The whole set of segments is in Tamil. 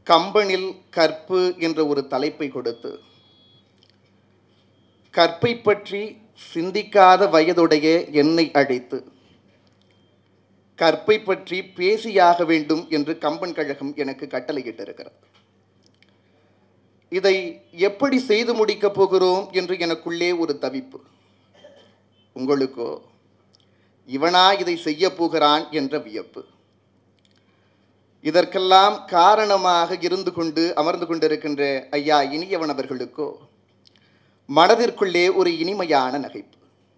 கம்பனில் கற்பு என்ற ஒரு தலைப்பை கொடுத்து கற்பை பற்றி சிந்திக்காத வயதுடைய என்னை அழைத்து கற்பை பற்றி பேசியாக வேண்டும் என்று கம்பன் கழகம் எனக்கு கட்டளையிட்டிருக்கிறது இதை எப்படி செய்து முடிக்கப் போகிறோம் என்று எனக்குள்ளே ஒரு தவிப்பு உங்களுக்கோ இவனா இதை செய்ய போகிறான் என்ற வியப்பு இதற்கெல்லாம் காரணமாக இருந்து கொண்டு அமர்ந்து கொண்டிருக்கின்ற ஐயா இனியவன் அவர்களுக்கோ மனதிற்குள்ளே ஒரு இனிமையான நகைப்பு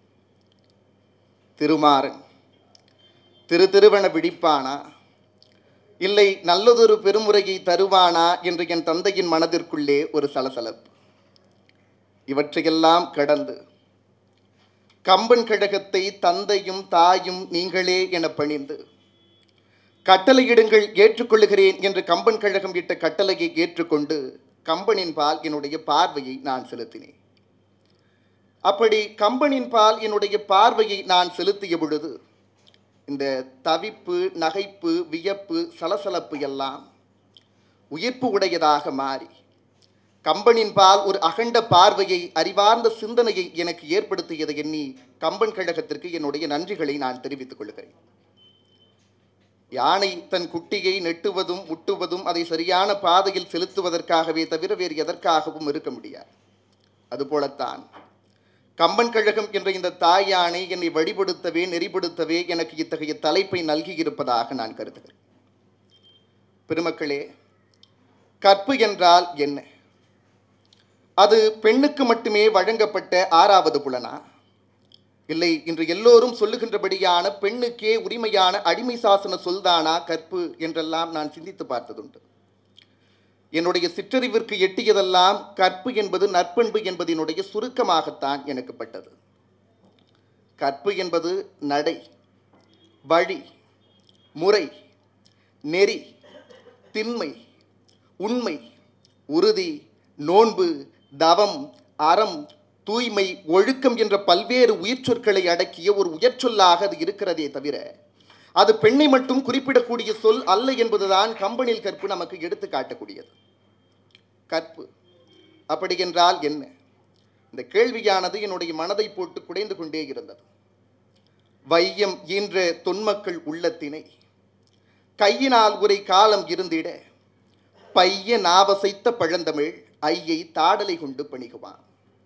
திருமாறன் திரு திருவன விழிப்பானா இல்லை நல்லதொரு பெருமுறையை தருவானா என்று என் தந்தையின் மனதிற்குள்ளே ஒரு சலசலப்பு இவற்றையெல்லாம் கடந்து கம்பன் கழகத்தை தந்தையும் தாயும் நீங்களே என பணிந்து கட்டளையிடுங்கள் ஏற்றுக்கொள்ளுகிறேன் என்று கம்பன் கழகம் இட்ட கட்டளையை ஏற்றுக்கொண்டு கம்பனின் பால் என்னுடைய பார்வையை நான் செலுத்தினேன் அப்படி கம்பனின் பால் என்னுடைய பார்வையை நான் செலுத்திய பொழுது இந்த தவிப்பு நகைப்பு வியப்பு சலசலப்பு எல்லாம் உயிர்ப்பு உடையதாக மாறி கம்பனின் பால் ஒரு அகண்ட பார்வையை அறிவார்ந்த சிந்தனையை எனக்கு ஏற்படுத்தியதை எண்ணி கம்பன் கழகத்திற்கு என்னுடைய நன்றிகளை நான் தெரிவித்துக் கொள்கிறேன் யானை தன் குட்டியை நெட்டுவதும் முட்டுவதும் அதை சரியான பாதையில் செலுத்துவதற்காகவே தவிர வேறு எதற்காகவும் இருக்க முடியாது அதுபோலத்தான் கம்பன் கழகம் என்ற இந்த தாய் யானை என்னை வழிபடுத்தவே நெறிப்படுத்தவே எனக்கு இத்தகைய தலைப்பை நல்கியிருப்பதாக நான் கருதுகிறேன் பெருமக்களே கற்பு என்றால் என்ன அது பெண்ணுக்கு மட்டுமே வழங்கப்பட்ட ஆறாவது புலனா இல்லை இன்று எல்லோரும் சொல்லுகின்றபடியான பெண்ணுக்கே உரிமையான அடிமை சாசன சொல்தானா கற்பு என்றெல்லாம் நான் சிந்தித்து பார்த்ததுண்டு என்னுடைய சிற்றறிவிற்கு எட்டியதெல்லாம் கற்பு என்பது நற்பண்பு என்பதனுடைய சுருக்கமாகத்தான் எனக்கு பட்டது கற்பு என்பது நடை வழி முறை நெறி திண்மை உண்மை உறுதி நோன்பு தவம் அறம் தூய்மை ஒழுக்கம் என்ற பல்வேறு உயிர் சொற்களை அடக்கிய ஒரு உயர்ச்சொல்லாக அது இருக்கிறதே தவிர அது பெண்ணை மட்டும் குறிப்பிடக்கூடிய சொல் அல்ல என்பதுதான் கம்பனில் கற்பு நமக்கு எடுத்து காட்டக்கூடியது கற்பு அப்படி என்றால் என்ன இந்த கேள்வியானது என்னுடைய மனதை போட்டு குடைந்து கொண்டே இருந்தது வையம் ஈன்ற தொன்மக்கள் உள்ளத்தினை கையினால் உரை காலம் இருந்திட பைய நாவசைத்த பழந்தமிழ் ஐயை தாடலை கொண்டு பணிகுவான்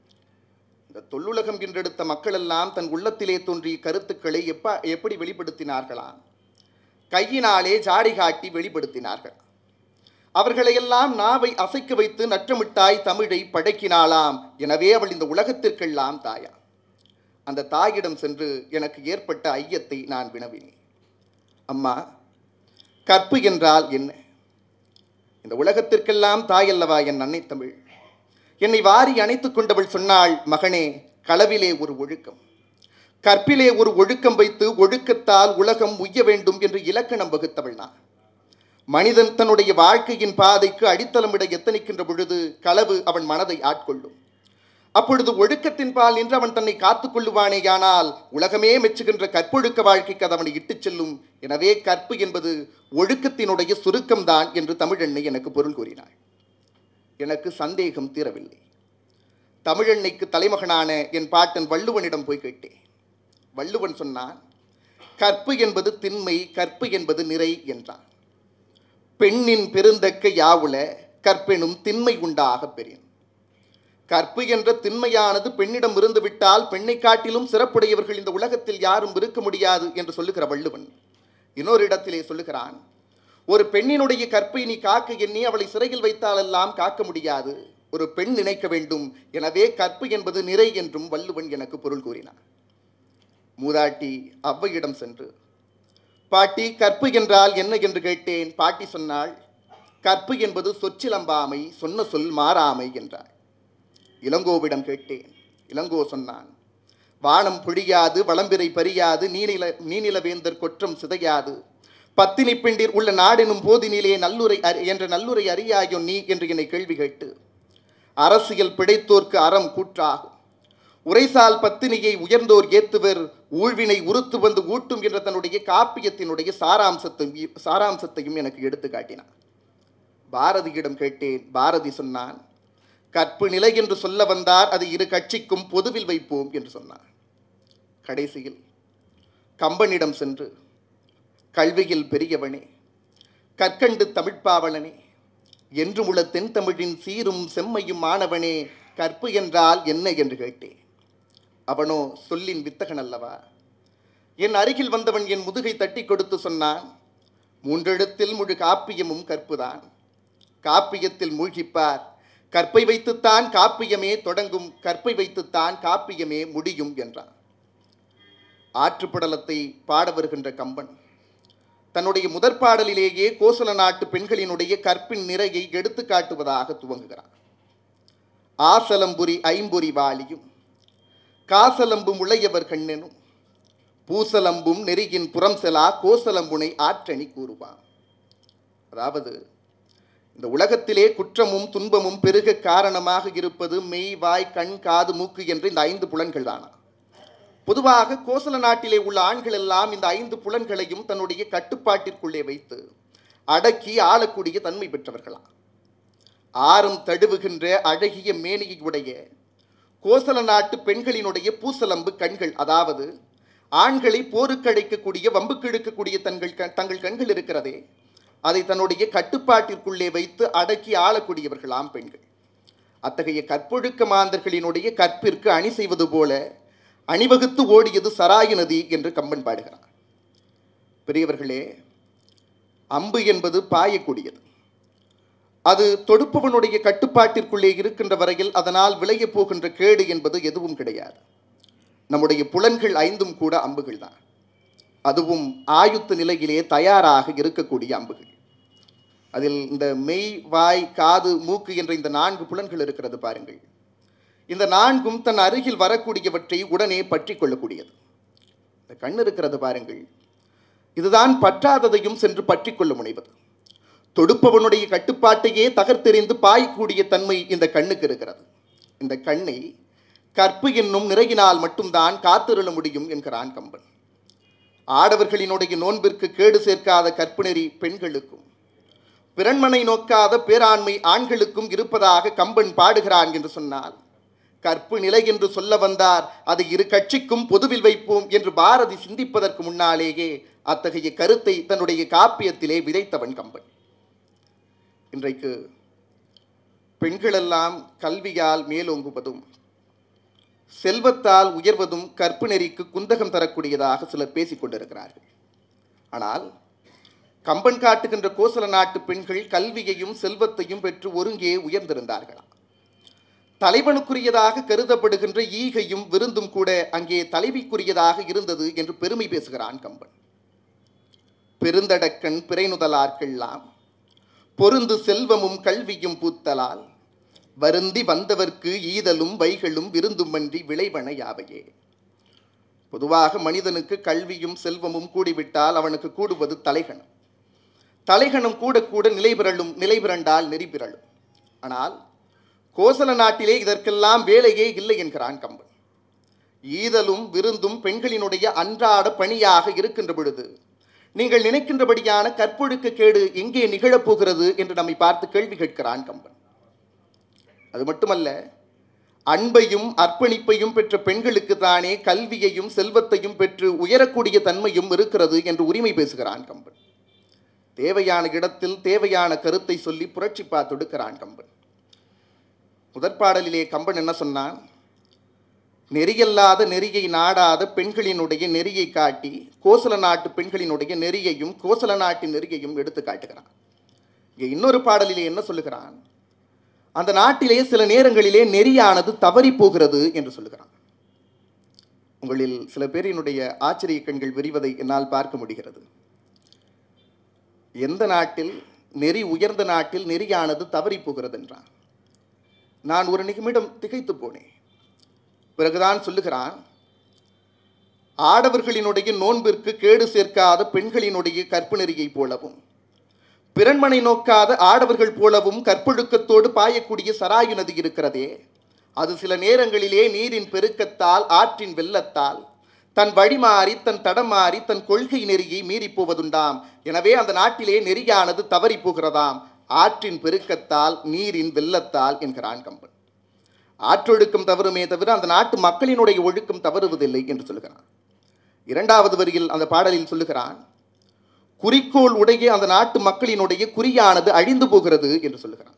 இந்த தொல்லுலகம் என்றெடுத்த மக்களெல்லாம் தன் உள்ளத்திலே தோன்றிய கருத்துக்களை எப்ப எப்படி வெளிப்படுத்தினார்களாம் கையினாலே ஜாடி காட்டி வெளிப்படுத்தினார்கள் அவர்களையெல்லாம் நாவை அசைக்க வைத்து நற்றமிட்டாய் தமிழை படைக்கினாளாம் எனவே அவள் இந்த உலகத்திற்கெல்லாம் தாயா அந்த தாயிடம் சென்று எனக்கு ஏற்பட்ட ஐயத்தை நான் வினவினேன் அம்மா கற்பு என்றால் என்ன இந்த உலகத்திற்கெல்லாம் தாயல்லவா என் அன்னை தமிழ் என்னை வாரி அணைத்துக் கொண்டவள் சொன்னாள் மகனே களவிலே ஒரு ஒழுக்கம் கற்பிலே ஒரு ஒழுக்கம் வைத்து ஒழுக்கத்தால் உலகம் உய்ய வேண்டும் என்று இலக்கணம் வகுத்தவள் நான் மனிதன் தன்னுடைய வாழ்க்கையின் பாதைக்கு அடித்தளமிட எத்தனிக்கின்ற பொழுது களவு அவன் மனதை ஆட்கொள்ளும் அப்பொழுது ஒழுக்கத்தின் பால் நின்று அவன் தன்னை காத்துக் கொள்ளுவானேயானால் உலகமே மெச்சுகின்ற கற்பொழுக்க வாழ்க்கைக்கு அது அவனை இட்டுச் செல்லும் எனவே கற்பு என்பது ஒழுக்கத்தினுடைய சுருக்கம்தான் என்று தமிழெண்ணை எனக்கு பொருள் கூறினாள் எனக்கு சந்தேகம் தீரவில்லை தமிழெண்ணைக்கு தலைமகனான என் பாட்டன் வள்ளுவனிடம் போய் கேட்டேன் வள்ளுவன் சொன்னான் கற்பு என்பது திண்மை கற்பு என்பது நிறை என்றான் பெண்ணின் பெருந்தக்க யாவுல கற்பெனும் திண்மை உண்டாக பெறின் கற்பு என்ற திண்மையானது பெண்ணிடம் இருந்து விட்டால் பெண்ணை காட்டிலும் சிறப்புடையவர்கள் இந்த உலகத்தில் யாரும் இருக்க முடியாது என்று சொல்லுகிற வள்ளுவன் இன்னொரு இடத்திலே சொல்லுகிறான் ஒரு பெண்ணினுடைய கற்பை நீ காக்க எண்ணி அவளை சிறையில் வைத்தாலெல்லாம் காக்க முடியாது ஒரு பெண் நினைக்க வேண்டும் எனவே கற்பு என்பது நிறை என்றும் வள்ளுவன் எனக்கு பொருள் கூறினான் மூதாட்டி அவ்வையிடம் சென்று பாட்டி கற்பு என்றால் என்ன என்று கேட்டேன் பாட்டி சொன்னாள் கற்பு என்பது சொச்சிலம்பாமை சொன்ன சொல் மாறாமை என்றாள் இளங்கோவிடம் கேட்டேன் இளங்கோ சொன்னான் வானம் பொழியாது வளம்பிறை பறியாது நீனில நீனிலவேந்தர் கொற்றம் சிதையாது பத்தினி பெண்டிர் உள்ள நாடெனும் போதினிலே நல்லுரை அறி- என்ற நல்லுரை அறியாயோ நீ என்று என்னை கேள்வி கேட்டு அரசியல் பிழைத்தோர்க்கு அறம் கூற்றாகும் உரைசால் பத்தினியை உயர்ந்தோர் ஏத்துவர் ஊழ்வினை உறுத்து வந்து ஊட்டும் என்ற தன்னுடைய காப்பியத்தினுடைய சாராம்சத்தையும் சாராம்சத்தையும் எனக்கு எடுத்து காட்டினார் பாரதியிடம் கேட்டேன் பாரதி சொன்னான் கற்பு நிலை என்று சொல்ல வந்தார் அது இரு கட்சிக்கும் பொதுவில் வைப்போம் என்று சொன்னார் கடைசியில் கம்பனிடம் சென்று கல்வியில் பெரியவனே கற்கண்டு தமிழ்ப்பாவலனே என்றும் உள்ள தென் தமிழின் சீரும் செம்மையும் மாணவனே கற்பு என்றால் என்ன என்று கேட்டேன் அவனோ சொல்லின் வித்தகன் அல்லவா என் அருகில் வந்தவன் என் முதுகை தட்டி கொடுத்து சொன்னான் மூன்றெழுத்தில் முழு காப்பியமும் கற்புதான் காப்பியத்தில் மூழ்கிப்பார் கற்பை வைத்துத்தான் காப்பியமே தொடங்கும் கற்பை வைத்துத்தான் காப்பியமே முடியும் என்றான் ஆற்றுப்படலத்தை பாட வருகின்ற கம்பன் தன்னுடைய முதற் பாடலிலேயே கோசல நாட்டு பெண்களினுடைய கற்பின் நிறையை எடுத்து காட்டுவதாக துவங்குகிறார் ஆசலம்புரி ஐம்பொறி வாளியும் காசலம்பும் உளையவர் கண்ணெனும் பூசலம்பும் நெறியின் புறம் செலா கோசலம்புனை ஆற்றணி கூறுவான் அதாவது இந்த உலகத்திலே குற்றமும் துன்பமும் பெருக காரணமாக இருப்பது மெய் வாய் கண் காது மூக்கு என்ற இந்த ஐந்து புலன்கள் தானா பொதுவாக கோசல நாட்டிலே உள்ள ஆண்கள் எல்லாம் இந்த ஐந்து புலன்களையும் தன்னுடைய கட்டுப்பாட்டிற்குள்ளே வைத்து அடக்கி ஆளக்கூடிய தன்மை பெற்றவர்களாம் ஆறும் தடுவுகின்ற அழகிய மேனியை உடைய கோசல நாட்டு பெண்களினுடைய பூசலம்பு கண்கள் அதாவது ஆண்களை போருக்கு அழைக்கக்கூடிய வம்புக்கு இழுக்கக்கூடிய தங்கள் கண்- தங்கள் கண்கள் இருக்கிறதே அதை தன்னுடைய கட்டுப்பாட்டிற்குள்ளே வைத்து அடக்கி ஆளக்கூடியவர்களாம் பெண்கள் அத்தகைய கற்பொழுக்க மாந்தர்களினுடைய கற்பிற்கு அணி செய்வது போல அணிவகுத்து ஓடியது சராயு நதி என்று கம்பன் பாடுகிறார் பெரியவர்களே அம்பு என்பது பாயக்கூடியது அது தொடுப்பவனுடைய கட்டுப்பாட்டிற்குள்ளே இருக்கின்ற வரையில் அதனால் விளையப் போகின்ற கேடு என்பது எதுவும் கிடையாது நம்முடைய புலன்கள் ஐந்தும் கூட அம்புகள் தான் அதுவும் ஆயுத்த நிலையிலே தயாராக இருக்கக்கூடிய அம்புகள் அதில் இந்த மெய் வாய் காது மூக்கு என்ற இந்த நான்கு புலன்கள் இருக்கிறது பாருங்கள் இந்த நான்கும் தன் அருகில் வரக்கூடியவற்றை உடனே பற்றி கொள்ளக்கூடியது இந்த கண் இருக்கிறது பாருங்கள் இதுதான் பற்றாததையும் சென்று பற்றி கொள்ள முனைவது தொடுப்பவனுடைய கட்டுப்பாட்டையே தகர்த்தெறிந்து பாயக்கூடிய தன்மை இந்த கண்ணுக்கு இருக்கிறது இந்த கண்ணை கற்பு என்னும் நிறையினால் மட்டும்தான் காத்திருள முடியும் என்கிறான் கம்பன் ஆடவர்களினுடைய நோன்பிற்கு கேடு சேர்க்காத கற்புநெறி பெண்களுக்கும் பிறன்மனை நோக்காத பேராண்மை ஆண்களுக்கும் இருப்பதாக கம்பன் பாடுகிறான் என்று சொன்னால் கற்பு நிலை என்று சொல்ல வந்தார் அது இரு கட்சிக்கும் பொதுவில் வைப்போம் என்று பாரதி சிந்திப்பதற்கு முன்னாலேயே அத்தகைய கருத்தை தன்னுடைய காப்பியத்திலே விதைத்தவன் கம்பன் இன்றைக்கு பெண்களெல்லாம் கல்வியால் மேலோங்குவதும் செல்வத்தால் உயர்வதும் கற்பு நெறிக்கு குந்தகம் தரக்கூடியதாக சிலர் பேசிக் கொண்டிருக்கிறார்கள் ஆனால் கம்பன் காட்டுகின்ற கோசல நாட்டு பெண்கள் கல்வியையும் செல்வத்தையும் பெற்று ஒருங்கே உயர்ந்திருந்தார்களாம் தலைவனுக்குரியதாக கருதப்படுகின்ற ஈகையும் விருந்தும் கூட அங்கே தலைவிக்குரியதாக இருந்தது என்று பெருமை பேசுகிறான் கம்பன் பெருந்தடக்கன் பிறைநுதலார்க்கெல்லாம் பொருந்து செல்வமும் கல்வியும் பூத்தலால் வருந்தி வந்தவர்க்கு ஈதலும் வைகளும் விருந்துமன்றி விளைவன யாவையே பொதுவாக மனிதனுக்கு கல்வியும் செல்வமும் கூடிவிட்டால் அவனுக்கு கூடுவது தலைகணம் தலைகணம் கூட கூட நிலை பிறழும் நிலை பிறண்டால் நெறி பிறழும் ஆனால் கோசல நாட்டிலே இதற்கெல்லாம் வேலையே இல்லை என்கிறான் கம்பன் ஈதலும் விருந்தும் பெண்களினுடைய அன்றாட பணியாக இருக்கின்ற பொழுது நீங்கள் நினைக்கின்றபடியான கற்பொழுக்க கேடு எங்கே நிகழப்போகிறது என்று நம்மை பார்த்து கேள்வி கேட்கிறான் கம்பன் அது மட்டுமல்ல அன்பையும் அர்ப்பணிப்பையும் பெற்ற பெண்களுக்கு தானே கல்வியையும் செல்வத்தையும் பெற்று உயரக்கூடிய தன்மையும் இருக்கிறது என்று உரிமை பேசுகிறான் கம்பன் தேவையான இடத்தில் தேவையான கருத்தை சொல்லி புரட்சிப்பா தொடுக்கிறான் கம்பன் முதற்பாடலிலே கம்பன் என்ன சொன்னான் நெறியல்லாத நெறியை நாடாத பெண்களினுடைய நெறியை காட்டி கோசல நாட்டு பெண்களினுடைய நெறியையும் கோசல நாட்டின் நெறியையும் எடுத்து காட்டுகிறான் இங்கே இன்னொரு பாடலிலே என்ன சொல்லுகிறான் அந்த நாட்டிலே சில நேரங்களிலே நெறியானது தவறி போகிறது என்று சொல்லுகிறான் உங்களில் சில பேரினுடைய ஆச்சரிய கண்கள் விரிவதை என்னால் பார்க்க முடிகிறது எந்த நாட்டில் நெறி உயர்ந்த நாட்டில் நெறியானது தவறி போகிறது என்றான் நான் ஒரு நிமிடம் திகைத்து போனேன் பிறகுதான் சொல்லுகிறான் ஆடவர்களினுடைய நோன்பிற்கு கேடு சேர்க்காத பெண்களினுடைய கற்பு நெறியைப் போலவும் பிறன்மனை நோக்காத ஆடவர்கள் போலவும் கற்பொழுக்கத்தோடு பாயக்கூடிய சராயு நதி இருக்கிறதே அது சில நேரங்களிலே நீரின் பெருக்கத்தால் ஆற்றின் வெள்ளத்தால் தன் வழி மாறி தன் தடம் மாறி தன் கொள்கை நெறியை மீறி போவதுண்டாம் எனவே அந்த நாட்டிலே நெறியானது தவறி போகிறதாம் ஆற்றின் பெருக்கத்தால் நீரின் வெள்ளத்தால் என்கிறான் கம்பன் ஆற்றொழுக்கம் தவறுமே தவிர அந்த நாட்டு மக்களினுடைய ஒழுக்கம் தவறுவதில்லை என்று சொல்லுகிறான் இரண்டாவது வரியில் அந்த பாடலில் சொல்லுகிறான் குறிக்கோள் உடைய அந்த நாட்டு மக்களினுடைய குறியானது அழிந்து போகிறது என்று சொல்லுகிறான்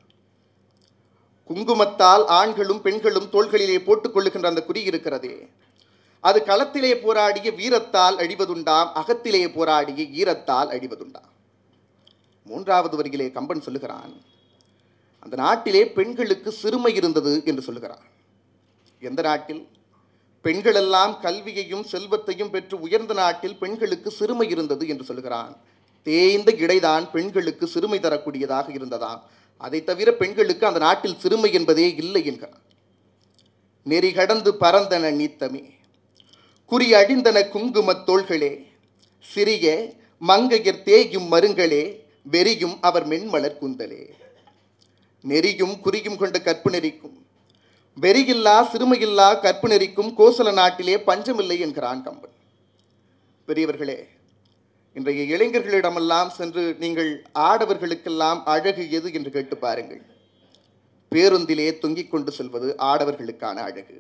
குங்குமத்தால் ஆண்களும் பெண்களும் தோள்களிலே போட்டுக் கொள்ளுகின்ற அந்த குறி இருக்கிறதே அது களத்திலே போராடிய வீரத்தால் அழிவதுண்டாம் அகத்திலே போராடிய ஈரத்தால் அழிவதுண்டாம் மூன்றாவது வரியிலே கம்பன் சொல்லுகிறான் அந்த நாட்டிலே பெண்களுக்கு சிறுமை இருந்தது என்று சொல்லுகிறான் எந்த நாட்டில் பெண்களெல்லாம் கல்வியையும் செல்வத்தையும் பெற்று உயர்ந்த நாட்டில் பெண்களுக்கு சிறுமை இருந்தது என்று சொல்லுகிறான் தேய்ந்த இடைதான் பெண்களுக்கு சிறுமை தரக்கூடியதாக இருந்ததாம் அதை தவிர பெண்களுக்கு அந்த நாட்டில் சிறுமை என்பதே இல்லை என்கிறான் நெறி கடந்து பறந்தன நீத்தமே குறி அழிந்தன குங்குமத் தோள்களே சிறிய மங்கையர் தேயும் மருங்களே வெறியும் அவர் மென்மலர் குந்தலே நெறியும் குறியும் கொண்ட கற்பு நெறிக்கும் வெறியில்லா சிறுமையில்லா கற்பு நெறிக்கும் கோசல நாட்டிலே பஞ்சமில்லை என்கிறான் கம்பன் பெரியவர்களே இன்றைய இளைஞர்களிடமெல்லாம் சென்று நீங்கள் ஆடவர்களுக்கெல்லாம் அழகு எது என்று கேட்டு பாருங்கள் பேருந்திலே தொங்கிக் கொண்டு செல்வது ஆடவர்களுக்கான அழகு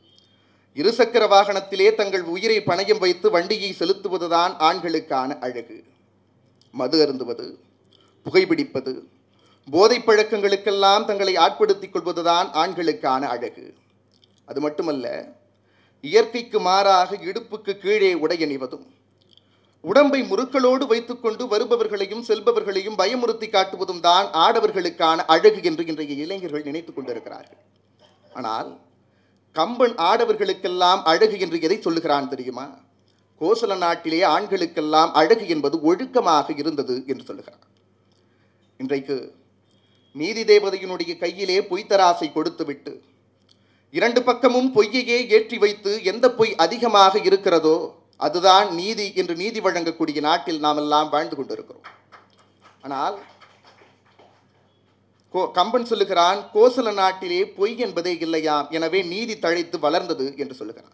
இருசக்கர வாகனத்திலே தங்கள் உயிரை பணயம் வைத்து வண்டியை செலுத்துவதுதான் ஆண்களுக்கான அழகு மது அருந்துவது புகைப்பிடிப்பது போதைப் பழக்கங்களுக்கெல்லாம் தங்களை ஆட்படுத்திக் கொள்வதுதான் ஆண்களுக்கான அழகு அது மட்டுமல்ல இயற்கைக்கு மாறாக இடுப்புக்கு கீழே உடையணிவதும் உடம்பை முறுக்களோடு வைத்துக்கொண்டு வருபவர்களையும் செல்பவர்களையும் பயமுறுத்தி காட்டுவதும் தான் ஆடவர்களுக்கான அழகு என்று இன்றைய இளைஞர்கள் நினைத்துக் கொண்டிருக்கிறார்கள் ஆனால் கம்பன் ஆடவர்களுக்கெல்லாம் அழகு என்று எதை சொல்லுகிறான் தெரியுமா கோசல நாட்டிலே ஆண்களுக்கெல்லாம் அழகு என்பது ஒழுக்கமாக இருந்தது என்று சொல்லுகிறான் இன்றைக்கு நீதி தேவதையினுடைய கையிலே பொய்த்தராசை கொடுத்துவிட்டு இரண்டு பக்கமும் பொய்யையே ஏற்றி வைத்து எந்த பொய் அதிகமாக இருக்கிறதோ அதுதான் நீதி என்று நீதி வழங்கக்கூடிய நாட்டில் நாம் எல்லாம் வாழ்ந்து கொண்டிருக்கிறோம் ஆனால் கோ கம்பன் சொல்லுகிறான் கோசல நாட்டிலே பொய் என்பதே இல்லையாம் எனவே நீதி தழைத்து வளர்ந்தது என்று சொல்லுகிறான்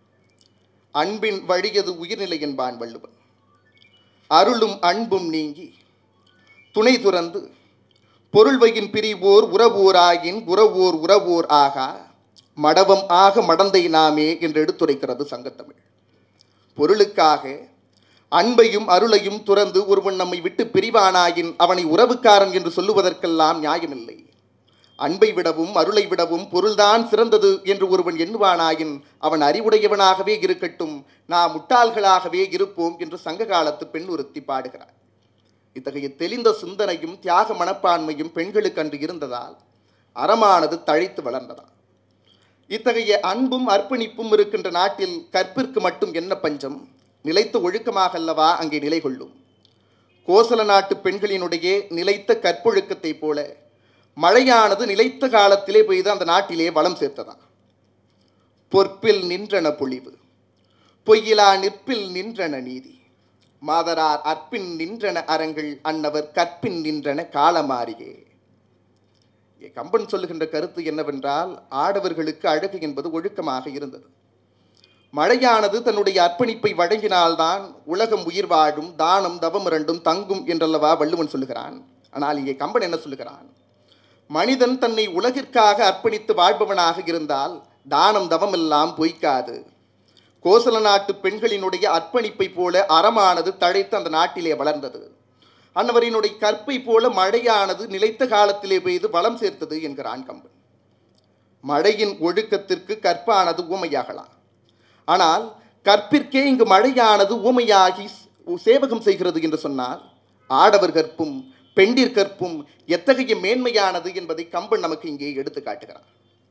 அன்பின் வழியது உயிர்நிலை என்பான் வள்ளுவன் அருளும் அன்பும் நீங்கி துணை துறந்து பொருள்வையின் பிரிவோர் உறவோராயின் உறவோர் உறவோர் ஆகா மடவம் ஆக மடந்தை நாமே என்று எடுத்துரைக்கிறது சங்கத்தமிழ் பொருளுக்காக அன்பையும் அருளையும் துறந்து ஒருவன் நம்மை விட்டு பிரிவானாயின் அவனை உறவுக்காரன் என்று சொல்லுவதற்கெல்லாம் நியாயமில்லை அன்பை விடவும் அருளை விடவும் பொருள்தான் சிறந்தது என்று ஒருவன் எண்ணுவானாயின் அவன் அறிவுடையவனாகவே இருக்கட்டும் நாம் முட்டாள்களாகவே இருப்போம் என்று சங்க காலத்து பெண் ஒருத்தி பாடுகிறார் இத்தகைய தெளிந்த சிந்தனையும் தியாக மனப்பான்மையும் பெண்களுக்கு அன்று இருந்ததால் அறமானது தழைத்து வளர்ந்ததாம் இத்தகைய அன்பும் அர்ப்பணிப்பும் இருக்கின்ற நாட்டில் கற்பிற்கு மட்டும் என்ன பஞ்சம் நிலைத்த ஒழுக்கமாக அல்லவா அங்கே நிலை கொள்ளும் கோசல நாட்டு பெண்களினுடைய நிலைத்த கற்பொழுக்கத்தைப் போல மழையானது நிலைத்த காலத்திலே பெய்து அந்த நாட்டிலே வளம் சேர்த்ததாம் பொற்பில் நின்றன பொழிவு பொய்யிலா நிற்பில் நின்றன நீதி மாதரார் அற்பின் நின்றன அறங்கள் அன்னவர் கற்பின் நின்றன காலமாரியே இங்கே கம்பன் சொல்லுகின்ற கருத்து என்னவென்றால் ஆடவர்களுக்கு அழகு என்பது ஒழுக்கமாக இருந்தது மழையானது தன்னுடைய அர்ப்பணிப்பை வழங்கினால்தான் உலகம் உயிர் வாழும் தானம் தவம் இரண்டும் தங்கும் என்றல்லவா வள்ளுவன் சொல்லுகிறான் ஆனால் இங்கே கம்பன் என்ன சொல்லுகிறான் மனிதன் தன்னை உலகிற்காக அர்ப்பணித்து வாழ்பவனாக இருந்தால் தானம் தவம் எல்லாம் பொய்க்காது கோசல நாட்டு பெண்களினுடைய அர்ப்பணிப்பை போல அறமானது தழைத்து அந்த நாட்டிலே வளர்ந்தது அன்னவரினுடைய கற்பை போல மழையானது நிலைத்த காலத்திலே பெய்து வளம் சேர்த்தது என்கிறான் கம்பன் மழையின் ஒழுக்கத்திற்கு கற்பானது ஊமையாகலாம் ஆனால் கற்பிற்கே இங்கு மழையானது ஊமையாகி சேவகம் செய்கிறது என்று சொன்னால் ஆடவர் கற்பும் பெண்டிர் கற்பும் எத்தகைய மேன்மையானது என்பதை கம்பன் நமக்கு இங்கே எடுத்து காட்டுகிறார்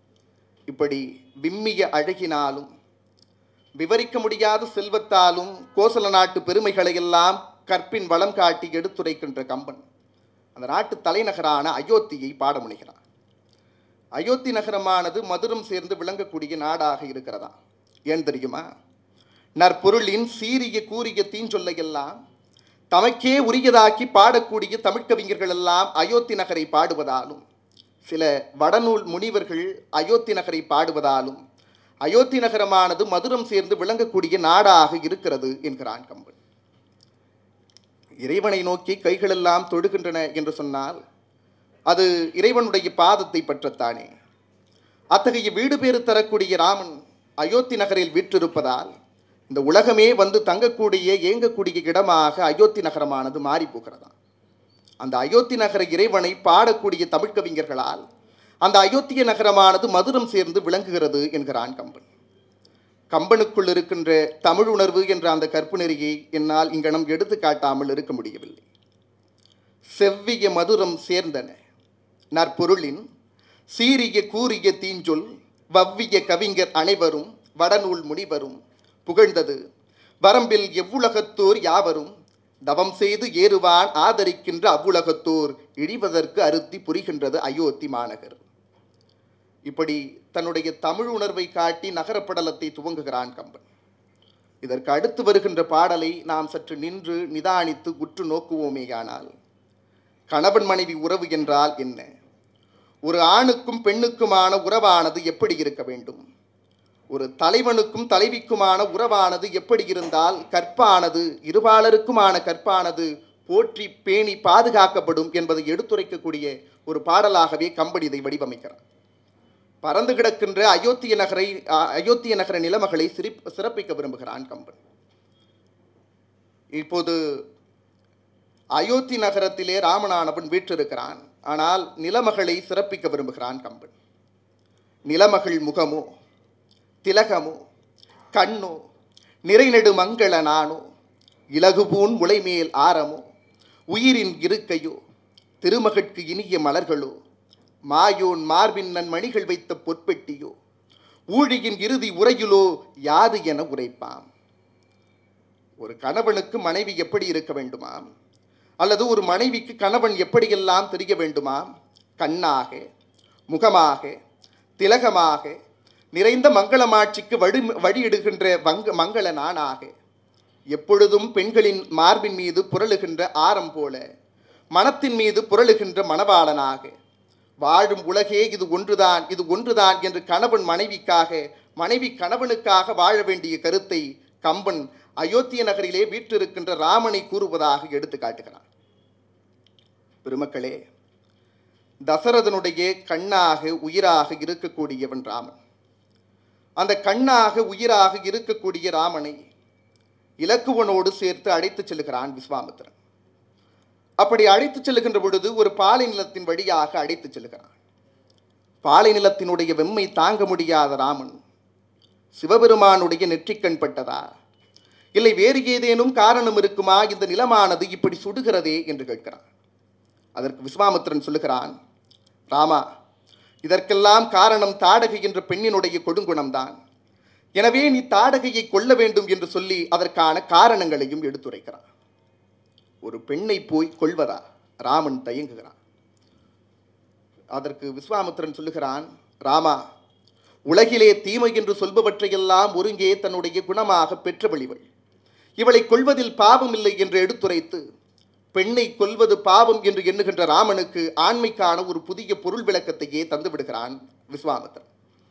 இப்படி விம்மிய அழகினாலும் விவரிக்க முடியாத செல்வத்தாலும் கோசல நாட்டு பெருமைகளை எல்லாம் கற்பின் வளம் காட்டி எடுத்துரைக்கின்ற கம்பன் அந்த நாட்டு தலைநகரான அயோத்தியை பாட முனைகிறான் அயோத்தி நகரமானது மதுரம் சேர்ந்து விளங்கக்கூடிய நாடாக இருக்கிறதா ஏன் தெரியுமா நற்பொருளின் சீரிய கூறிய தீஞ்சொல்லையெல்லாம் தமக்கே உரியதாக்கி பாடக்கூடிய தமிழ்க்கவிஞர்கள் எல்லாம் அயோத்தி நகரை பாடுவதாலும் சில வடநூல் முனிவர்கள் அயோத்தி நகரை பாடுவதாலும் அயோத்தி நகரமானது மதுரம் சேர்ந்து விளங்கக்கூடிய நாடாக இருக்கிறது என்கிறான் கம்பன் இறைவனை நோக்கி கைகளெல்லாம் தொடுகின்றன என்று சொன்னால் அது இறைவனுடைய பாதத்தை பற்றத்தானே அத்தகைய வீடு பேறு தரக்கூடிய ராமன் அயோத்தி நகரில் வீற்றிருப்பதால் இந்த உலகமே வந்து தங்கக்கூடிய ஏங்கக்கூடிய இடமாக அயோத்தி நகரமானது மாறி போகிறதா அந்த அயோத்தி நகர இறைவனை பாடக்கூடிய தமிழ் கவிஞர்களால் அந்த அயோத்திய நகரமானது மதுரம் சேர்ந்து விளங்குகிறது என்கிறான் கம்பன் கம்பனுக்குள் இருக்கின்ற தமிழ் உணர்வு என்ற அந்த கற்பு நெறியை என்னால் இங்கனம் எடுத்து காட்டாமல் இருக்க முடியவில்லை செவ்விய மதுரம் சேர்ந்தன நற்பொருளின் சீரிய கூறிய தீஞ்சொல் வவ்விய கவிஞர் அனைவரும் வடநூல் முனிவரும் புகழ்ந்தது வரம்பில் எவ்வுலகத்தோர் யாவரும் தவம் செய்து ஏறுவான் ஆதரிக்கின்ற அவ்வுலகத்தோர் இழிவதற்கு அருத்தி புரிகின்றது அயோத்தி மாநகர் இப்படி தன்னுடைய தமிழ் உணர்வை காட்டி நகரப்படலத்தை துவங்குகிறான் கம்பன் இதற்கு அடுத்து வருகின்ற பாடலை நாம் சற்று நின்று நிதானித்து உற்று நோக்குவோமேயானால் கணவன் மனைவி உறவு என்றால் என்ன ஒரு ஆணுக்கும் பெண்ணுக்குமான உறவானது எப்படி இருக்க வேண்டும் ஒரு தலைவனுக்கும் தலைவிக்குமான உறவானது எப்படி இருந்தால் கற்பானது இருபாலருக்குமான கற்பானது போற்றி பேணி பாதுகாக்கப்படும் என்பதை எடுத்துரைக்கக்கூடிய ஒரு பாடலாகவே கம்பன் இதை வடிவமைக்கிறார் பறந்து கிடக்கின்ற அயோத்திய நகரை அ- அயோத்திய நகர நிலமகளை சிரிப் சிறப்பிக்க விரும்புகிறான் கம்பன் இப்போது அயோத்தி நகரத்திலே ராமனானவன் வீற்றிருக்கிறான் ஆனால் நிலமகளை சிறப்பிக்க விரும்புகிறான் கம்பன் நிலமகள் முகமோ திலகமோ கண்ணோ நிறைநெடு மங்கள நானோ இலகுபூன் முளைமேல் ஆரமோ உயிரின் இருக்கையோ திருமகட்கு இனிய மலர்களோ மாயோன் மார்பின் நன் மணிகள் வைத்த பொற்பெட்டியோ ஊழியின் இறுதி உரையிலோ யாது என உரைப்பாம் ஒரு கணவனுக்கு மனைவி எப்படி இருக்க வேண்டுமாம் அல்லது ஒரு மனைவிக்கு கணவன் எப்படியெல்லாம் தெரிய வேண்டுமாம் கண்ணாக முகமாக திலகமாக நிறைந்த மங்களமாட்சிக்கு வழி வழியிடுகின்ற வங்க மங்கள நானாக எப்பொழுதும் பெண்களின் மார்பின் மீது புரளுகின்ற ஆரம் போல மனத்தின் மீது புரளுகின்ற மணவாளனாக வாழும் உலகே இது ஒன்றுதான் இது ஒன்றுதான் என்று கணவன் மனைவிக்காக மனைவி கணவனுக்காக வாழ வேண்டிய கருத்தை கம்பன் அயோத்திய நகரிலே வீற்றிருக்கின்ற ராமனை கூறுவதாக எடுத்து காட்டுகிறான் பெருமக்களே தசரதனுடைய கண்ணாக உயிராக இருக்கக்கூடியவன் ராமன் அந்த கண்ணாக உயிராக இருக்கக்கூடிய ராமனை இலக்குவனோடு சேர்த்து அழைத்துச் செல்கிறான் விஸ்வாமித்திரன் அப்படி அழைத்துச் செல்லுகின்ற பொழுது ஒரு பாலை நிலத்தின் வழியாக அழைத்துச் செல்கிறான் பாலை நிலத்தினுடைய வெம்மை தாங்க முடியாத ராமன் சிவபெருமானுடைய நெற்றிக்கண் பட்டதா இல்லை வேறு ஏதேனும் காரணம் இருக்குமா இந்த நிலமானது இப்படி சுடுகிறதே என்று கேட்கிறான் அதற்கு விஸ்வாமித்திரன் சொல்லுகிறான் ராமா இதற்கெல்லாம் காரணம் தாடகை என்ற பெண்ணினுடைய கொடுங்குணம்தான் எனவே நீ தாடகையை கொல்ல வேண்டும் என்று சொல்லி அதற்கான காரணங்களையும் எடுத்துரைக்கிறான் ஒரு பெண்ணை போய் கொள்வதா ராமன் தயங்குகிறான் அதற்கு விஸ்வாமித்திரன் சொல்லுகிறான் ராமா உலகிலே தீமை என்று சொல்பவற்றையெல்லாம் ஒருங்கே தன்னுடைய குணமாக பெற்றவளிவள் இவளை கொள்வதில் பாவம் இல்லை என்று எடுத்துரைத்து பெண்ணை கொல்வது பாவம் என்று எண்ணுகின்ற ராமனுக்கு ஆண்மைக்கான ஒரு புதிய பொருள் விளக்கத்தையே தந்து விடுகிறான் விஸ்வாமித்திரன்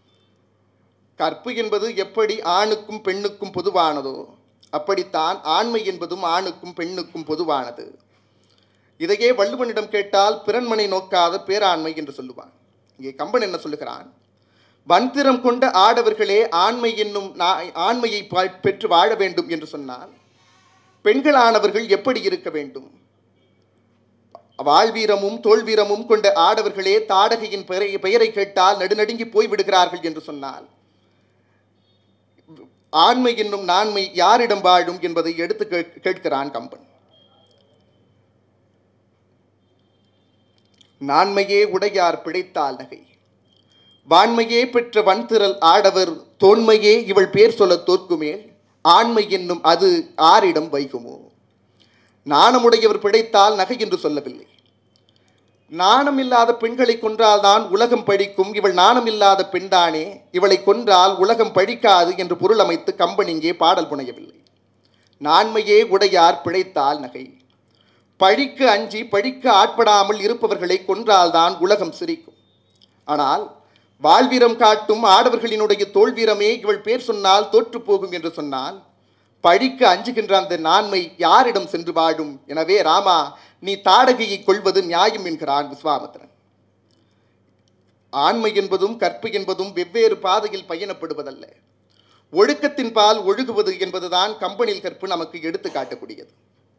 கற்பு என்பது எப்படி ஆணுக்கும் பெண்ணுக்கும் பொதுவானதோ அப்படித்தான் ஆண்மை என்பதும் ஆணுக்கும் பெண்ணுக்கும் பொதுவானது இதையே வள்ளுவனிடம் கேட்டால் பிறன்மனை நோக்காத பேராண்மை என்று சொல்லுவான் இங்கே கம்பன் என்ன சொல்லுகிறான் வன்திறம் கொண்ட ஆடவர்களே ஆண்மை என்னும் நா- ஆண்மையை பா- பெற்று வாழ வேண்டும் என்று சொன்னால் பெண்களானவர்கள் எப்படி இருக்க வேண்டும் வாழ்வீரமும் தோல்வீரமும் கொண்ட ஆடவர்களே தாடகையின் பெயரை பெயரை கேட்டால் நடுநடுங்கி போய் விடுகிறார்கள் என்று சொன்னால் ஆண்மை என்னும் நான்மை யாரிடம் வாழும் என்பதை எடுத்து கேட்- கேட்கிறான் கம்பன் நான்மையே உடையார் பிழைத்தால் நகை வான்மையே பெற்ற வன்திரல் ஆடவர் தோன்மையே இவள் பேர் சொல்ல தோற்குமேல் ஆண்மை என்னும் அது ஆரிடம் வைகுமோ நாணமுடையவர் பிழைத்தால் நகை என்று சொல்லவில்லை நாணம் இல்லாத பெண்களை கொன்றால்தான் உலகம் பழிக்கும் இவள் நாணம் இல்லாத பெண்தானே இவளை கொன்றால் உலகம் பழிக்காது என்று பொருள் அமைத்து கம்பன் இங்கே பாடல் புனையவில்லை நான்மையே உடையார் பிழைத்தால் நகை பழிக்கு அஞ்சி பழிக்கு ஆட்படாமல் இருப்பவர்களை கொன்றால்தான் உலகம் சிரிக்கும் ஆனால் வாழ்வீரம் காட்டும் ஆடவர்களினுடைய தோல்வீரமே இவள் பேர் சொன்னால் தோற்று போகும் என்று சொன்னால் பழிக்கு அஞ்சுகின்ற அந்த நான்மை யாரிடம் சென்று வாழும் எனவே ராமா நீ தாடகையை கொள்வது நியாயம் என்கிறான் விஸ்வாமித்திரன் ஆண்மை என்பதும் கற்பு என்பதும் வெவ்வேறு பாதையில் பயணப்படுவதல்ல ஒழுக்கத்தின் பால் ஒழுகுவது என்பதுதான் கம்பனில் கற்பு நமக்கு எடுத்து காட்டக்கூடியது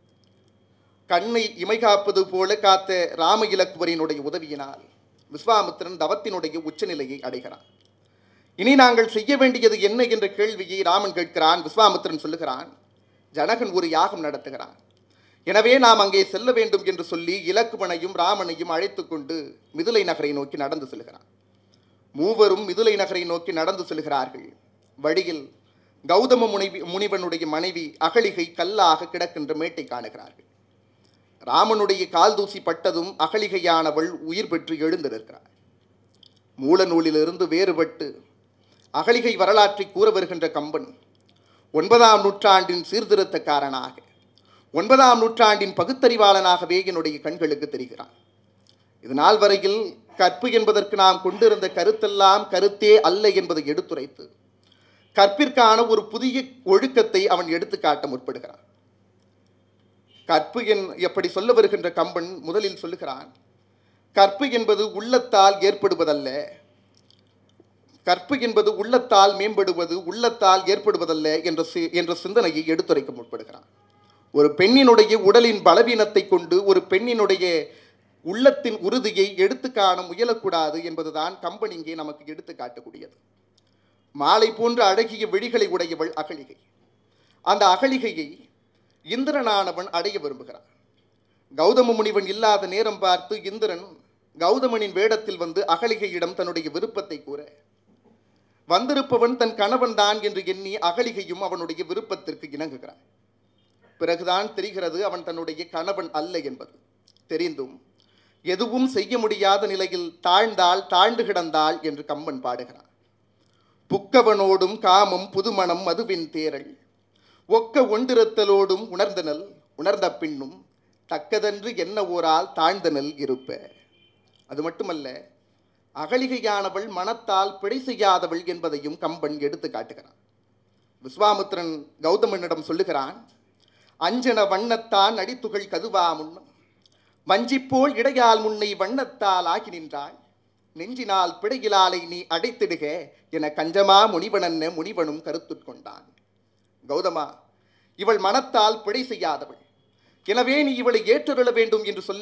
கண்ணை இமைகாப்பது போல காத்த ராம இலக்குவரினுடைய உதவியினால் விஸ்வாமித்திரன் தவத்தினுடைய உச்சநிலையை அடைகிறான் இனி நாங்கள் செய்ய வேண்டியது என்ன என்ற கேள்வியை ராமன் கேட்கிறான் விஸ்வாமித்திரன் சொல்லுகிறான் ஜனகன் ஒரு யாகம் நடத்துகிறான் எனவே நாம் அங்கே செல்ல வேண்டும் என்று சொல்லி இலக்குவனையும் ராமனையும் அழைத்து கொண்டு மிதுலை நகரை நோக்கி நடந்து செல்கிறான் மூவரும் மிதுலை நகரை நோக்கி நடந்து செல்கிறார்கள் வழியில் கௌதம முனிவி முனிவனுடைய மனைவி அகலிகை கல்லாக கிடக்கின்ற மேட்டை காணுகிறார்கள் ராமனுடைய கால் தூசி பட்டதும் அகலிகையானவள் உயிர் பெற்று எழுந்து நிற்கிறாள் மூல நூலிலிருந்து வேறுபட்டு அகலிகை வரலாற்றை கூற வருகின்ற கம்பன் ஒன்பதாம் நூற்றாண்டின் சீர்திருத்தக்காரனாக ஒன்பதாம் நூற்றாண்டின் பகுத்தறிவாளனாகவே என்னுடைய கண்களுக்கு தெரிகிறான் இது நாள் வரையில் கற்பு என்பதற்கு நாம் கொண்டிருந்த கருத்தெல்லாம் கருத்தே அல்ல என்பதை எடுத்துரைத்து கற்பிற்கான ஒரு புதிய ஒழுக்கத்தை அவன் எடுத்துக்காட்ட முற்படுகிறான் கற்பு என் எப்படி சொல்ல வருகின்ற கம்பன் முதலில் சொல்லுகிறான் கற்பு என்பது உள்ளத்தால் ஏற்படுவதல்ல கற்பு என்பது உள்ளத்தால் மேம்படுவது உள்ளத்தால் ஏற்படுவதல்ல என்ற சி- என்ற சிந்தனையை எடுத்துரைக்க முற்படுகிறான் ஒரு பெண்ணினுடைய உடலின் பலவீனத்தை கொண்டு ஒரு பெண்ணினுடைய உள்ளத்தின் உறுதியை எடுத்து காண முயலக்கூடாது என்பதுதான் கம்பன் இங்கே நமக்கு எடுத்து காட்டக்கூடியது மாலை போன்ற அழகிய விழிகளை உடையவள் அகலிகை அந்த அகலிகையை இந்திரனானவன் அடைய விரும்புகிறான் கௌதம முனிவன் இல்லாத நேரம் பார்த்து இந்திரன் கௌதமனின் வேடத்தில் வந்து அகலிகையிடம் தன்னுடைய விருப்பத்தை கூற வந்திருப்பவன் தன் கணவன் தான் என்று எண்ணி அகலிகையும் அவனுடைய விருப்பத்திற்கு இணங்குகிறான் பிறகுதான் தெரிகிறது அவன் தன்னுடைய கணவன் அல்ல என்பது தெரிந்தும் எதுவும் செய்ய முடியாத நிலையில் தாழ்ந்தாள் தாழ்ந்து கிடந்தாள் என்று கம்பன் பாடுகிறான் புக்கவனோடும் காமம் புதுமணம் மதுவின் தேரல் ஒக்க ஒன்றிருத்தலோடும் உணர்ந்தனல் உணர்ந்த பின்னும் தக்கதென்று என்ன ஓரால் தாழ்ந்தனல் இருப்ப அது மட்டுமல்ல அகலிகையானவள் மனத்தால் பிழை செய்யாதவள் என்பதையும் கம்பன் எடுத்து காட்டுகிறான் விஸ்வாமித்திரன் கௌதமனிடம் சொல்லுகிறான் அஞ்சன வண்ணத்தான் அடித்துகள் கதுவா முன்னம் வஞ்சிப்போல் இடையால் முன்னை வண்ணத்தால் ஆகி நின்றாள் நெஞ்சினால் பிடையிலாலை நீ அடைத்திடுக என கஞ்சமா முனிவனன்ன முனிவனும் கருத்துட்கொண்டான் கௌதமா இவள் மனத்தால் பிழை செய்யாதவள் எனவே நீ இவளை ஏற்றுக்கொள்ள வேண்டும் என்று சொல்ல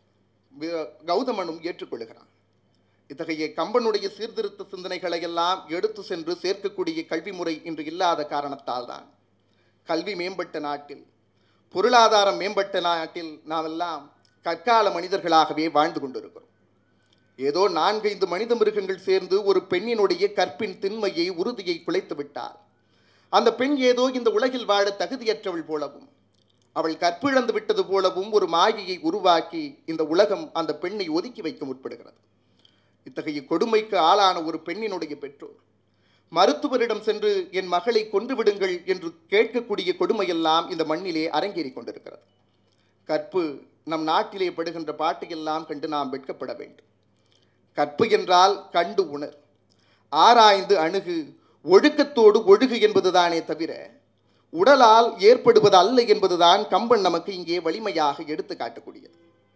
வி- கௌதமனும் ஏற்றுக்கொள்கிறான் இத்தகைய கம்பனுடைய சீர்திருத்த சிந்தனைகளை எல்லாம் எடுத்து சென்று சேர்க்கக்கூடிய கல்வி முறை இன்று இல்லாத காரணத்தால் தான் கல்வி மேம்பட்ட நாட்டில் பொருளாதாரம் மேம்பட்ட நாட்டில் நாமெல்லாம் கற்கால மனிதர்களாகவே வாழ்ந்து கொண்டிருக்கிறோம் ஏதோ நான்கைந்து மனித மிருகங்கள் சேர்ந்து ஒரு பெண்ணினுடைய கற்பின் திண்மையை உறுதியை குலைத்து விட்டால் அந்த பெண் ஏதோ இந்த உலகில் வாழ தகுதியற்றவள் போலவும் அவள் கற்பிழந்து விட்டது போலவும் ஒரு மாயையை உருவாக்கி இந்த உலகம் அந்த பெண்ணை ஒதுக்கி வைக்க முற்படுகிறது இத்தகைய கொடுமைக்கு ஆளான ஒரு பெண்ணினுடைய பெற்றோர் மருத்துவரிடம் சென்று என் மகளை கொன்று விடுங்கள் என்று கேட்கக்கூடிய கொடுமையெல்லாம் இந்த மண்ணிலே அரங்கேறிக் கொண்டிருக்கிறது கற்பு நம் நாட்டிலே படுகின்ற பாட்டையெல்லாம் கண்டு நாம் வெட்கப்பட வேண்டும் கற்பு என்றால் கண்டு உணர் ஆராய்ந்து அணுகு ஒழுக்கத்தோடு ஒழுகு என்பதுதானே தவிர உடலால் ஏற்படுவது அல்ல என்பதுதான் கம்பன் நமக்கு இங்கே வலிமையாக எடுத்து காட்டக்கூடியது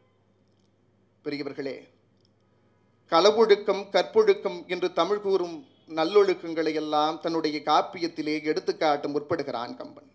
பெரியவர்களே களவொழுக்கம் கற்பொழுக்கம் என்று தமிழ் கூறும் நல்லொழுக்கங்களை எல்லாம் தன்னுடைய காப்பியத்திலே எடுத்துக்காட்ட முற்படுகிறான் கம்பன்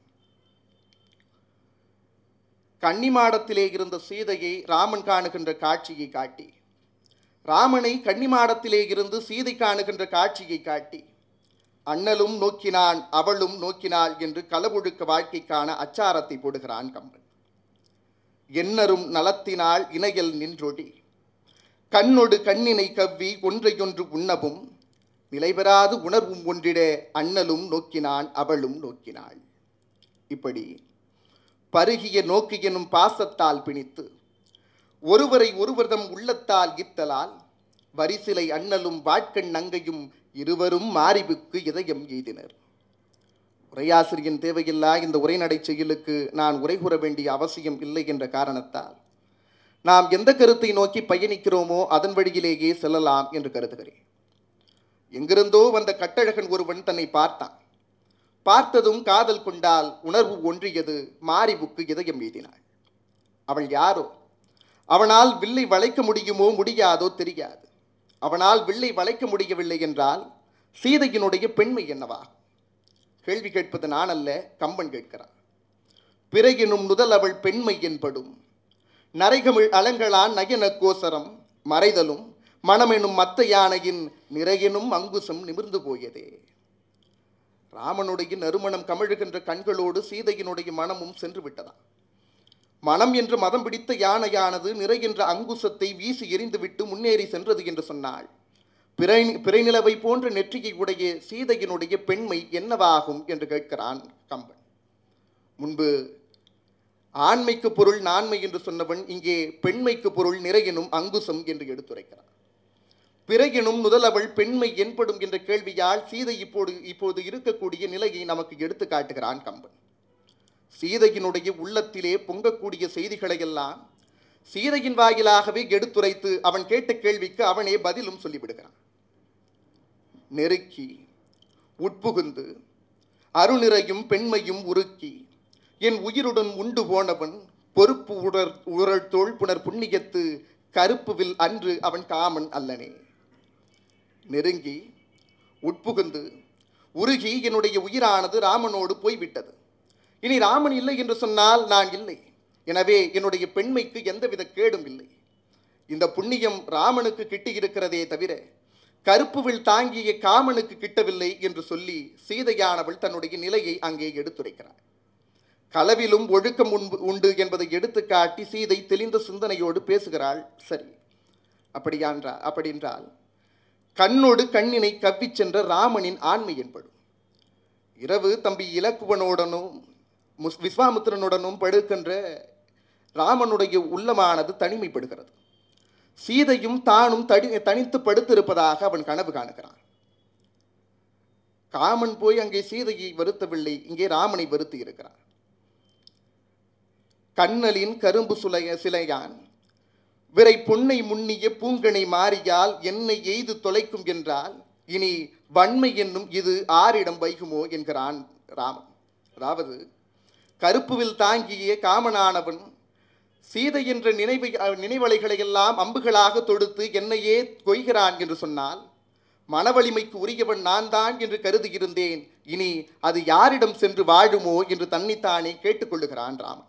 கன்னிமாடத்திலே இருந்த சீதையை ராமன் காணுகின்ற காட்சியை காட்டி ராமனை கன்னிமாடத்திலே இருந்து சீதை காணுகின்ற காட்சியை காட்டி அண்ணலும் நோக்கினான் அவளும் நோக்கினாள் என்று களவொழுக்க வாழ்க்கைக்கான அச்சாரத்தை போடுகிறான் கம்பன் எண்ணரும் நலத்தினால் இணையல் நின்றொடி கண்ணொடு கண்ணினை கவ்வி ஒன்றையொன்று உண்ணவும் நிலைபெறாது உணர்வும் ஒன்றிட அண்ணலும் நோக்கினான் அவளும் நோக்கினாள் இப்படி பருகிய நோக்கு எனும் பாசத்தால் பிணித்து ஒருவரை ஒருவர்தம் உள்ளத்தால் ஈர்த்தலால் வரிசிலை அண்ணலும் வாட்கண் நங்கையும் இருவரும் மாரிபுக்கு இதயம் எய்தினர் உரையாசிரியன் தேவையில்லா இந்த உரைநடை செயலுக்கு நான் உரை கூற வேண்டிய அவசியம் இல்லை என்ற காரணத்தால் நாம் எந்த கருத்தை நோக்கி பயணிக்கிறோமோ அதன் வழியிலேயே செல்லலாம் என்று கருதுகிறேன் எங்கிருந்தோ வந்த கட்டழகன் ஒருவன் தன்னை பார்த்தான் பார்த்ததும் காதல் கொண்டால் உணர்வு ஒன்றியது மாரிபுக்கு இதயம் எய்தினாள் அவள் யாரோ அவனால் வில்லை வளைக்க முடியுமோ முடியாதோ தெரியாது அவனால் வில்லை வளைக்க முடியவில்லை என்றால் சீதையினுடைய பெண்மை என்னவா கேள்வி கேட்பது நான் அல்ல கம்பன் கேட்கிறான் பிறகினும் நுதல் அவள் பெண்மை என்படும் நரைகமிழ் அலங்களான் நயன கோசரம் மறைதலும் மனமெனும் மத்த யானையின் நிறையினும் அங்குசம் நிமிர்ந்து போயதே ராமனுடைய நறுமணம் கமிழுகின்ற கண்களோடு சீதையினுடைய மனமும் சென்று விட்டதாம் மனம் என்று மதம் பிடித்த யானையானது நிறைகின்ற அங்குசத்தை வீசி எறிந்துவிட்டு முன்னேறி சென்றது என்று சொன்னாள் பிறை பிறைநிலவை போன்ற நெற்றியை உடைய சீதையினுடைய பெண்மை என்னவாகும் என்று கேட்கிறான் கம்பன் முன்பு ஆண்மைக்கு பொருள் நான்மை என்று சொன்னவன் இங்கே பெண்மைக்கு பொருள் நிறையினும் அங்குசம் என்று எடுத்துரைக்கிறான் பிறகினும் முதலவள் பெண்மை என்படும் என்ற கேள்வியால் சீதை இப்போது இப்போது இருக்கக்கூடிய நிலையை நமக்கு எடுத்து காட்டுகிறான் கம்பன் சீதையினுடைய உள்ளத்திலே பொங்கக்கூடிய செய்திகளை எல்லாம் சீதையின் வாயிலாகவே எடுத்துரைத்து அவன் கேட்ட கேள்விக்கு அவனே பதிலும் சொல்லிவிடுகிறான் நெருக்கி உட்புகுந்து அருநிறையும் பெண்மையும் உருக்கி என் உயிருடன் உண்டு போனவன் பொறுப்பு உடற் உரள் தோள் புனர் புண்ணியத்து கருப்புவில் அன்று அவன் காமன் அல்லனே நெருங்கி உட்புகுந்து உருகி என்னுடைய உயிரானது ராமனோடு போய்விட்டது இனி ராமன் இல்லை என்று சொன்னால் நான் இல்லை எனவே என்னுடைய பெண்மைக்கு எந்தவித கேடும் இல்லை இந்த புண்ணியம் ராமனுக்கு கிட்டியிருக்கிறதே தவிர கருப்புவில் தாங்கிய காமனுக்கு கிட்டவில்லை என்று சொல்லி சீதையானவள் தன்னுடைய நிலையை அங்கே எடுத்துரைக்கிறார் களவிலும் ஒழுக்கம் உண்டு உண்டு என்பதை எடுத்து காட்டி சீதை தெளிந்த சிந்தனையோடு பேசுகிறாள் சரி அப்படியான்றா அப்படின்றால் கண்ணோடு கண்ணினை கவ்விச் சென்ற ராமனின் ஆண்மை என்படும் இரவு தம்பி இலக்குவனுடனும் முஸ் விஸ்வாமித்திரனுடனும் படுக்கின்ற ராமனுடைய உள்ளமானது தனிமைப்படுகிறது சீதையும் தானும் தடி தனித்து படுத்திருப்பதாக அவன் கனவு காணுகிறான் காமன் போய் அங்கே சீதையை வருத்தவில்லை இங்கே ராமனை வருத்தி இருக்கிறான் கண்ணலின் கரும்பு சுலைய சிலையான் விரை பொன்னை முன்னிய பூங்கனை மாறியால் என்னை எய்து தொலைக்கும் என்றால் இனி வன்மை என்னும் இது ஆரிடம் வைகுமோ என்கிறான் ராமன் அதாவது கருப்புவில் தாங்கிய காமனானவன் சீதை என்ற நினைவை நினைவலைகளை எல்லாம் அம்புகளாக தொடுத்து என்னையே கொய்கிறான் என்று சொன்னால் மனவலிமைக்கு உரியவன் நான் தான் என்று கருதியிருந்தேன் இனி அது யாரிடம் சென்று வாழுமோ என்று தன்னைத்தானே கேட்டுக்கொள்ளுகிறான் ராமன்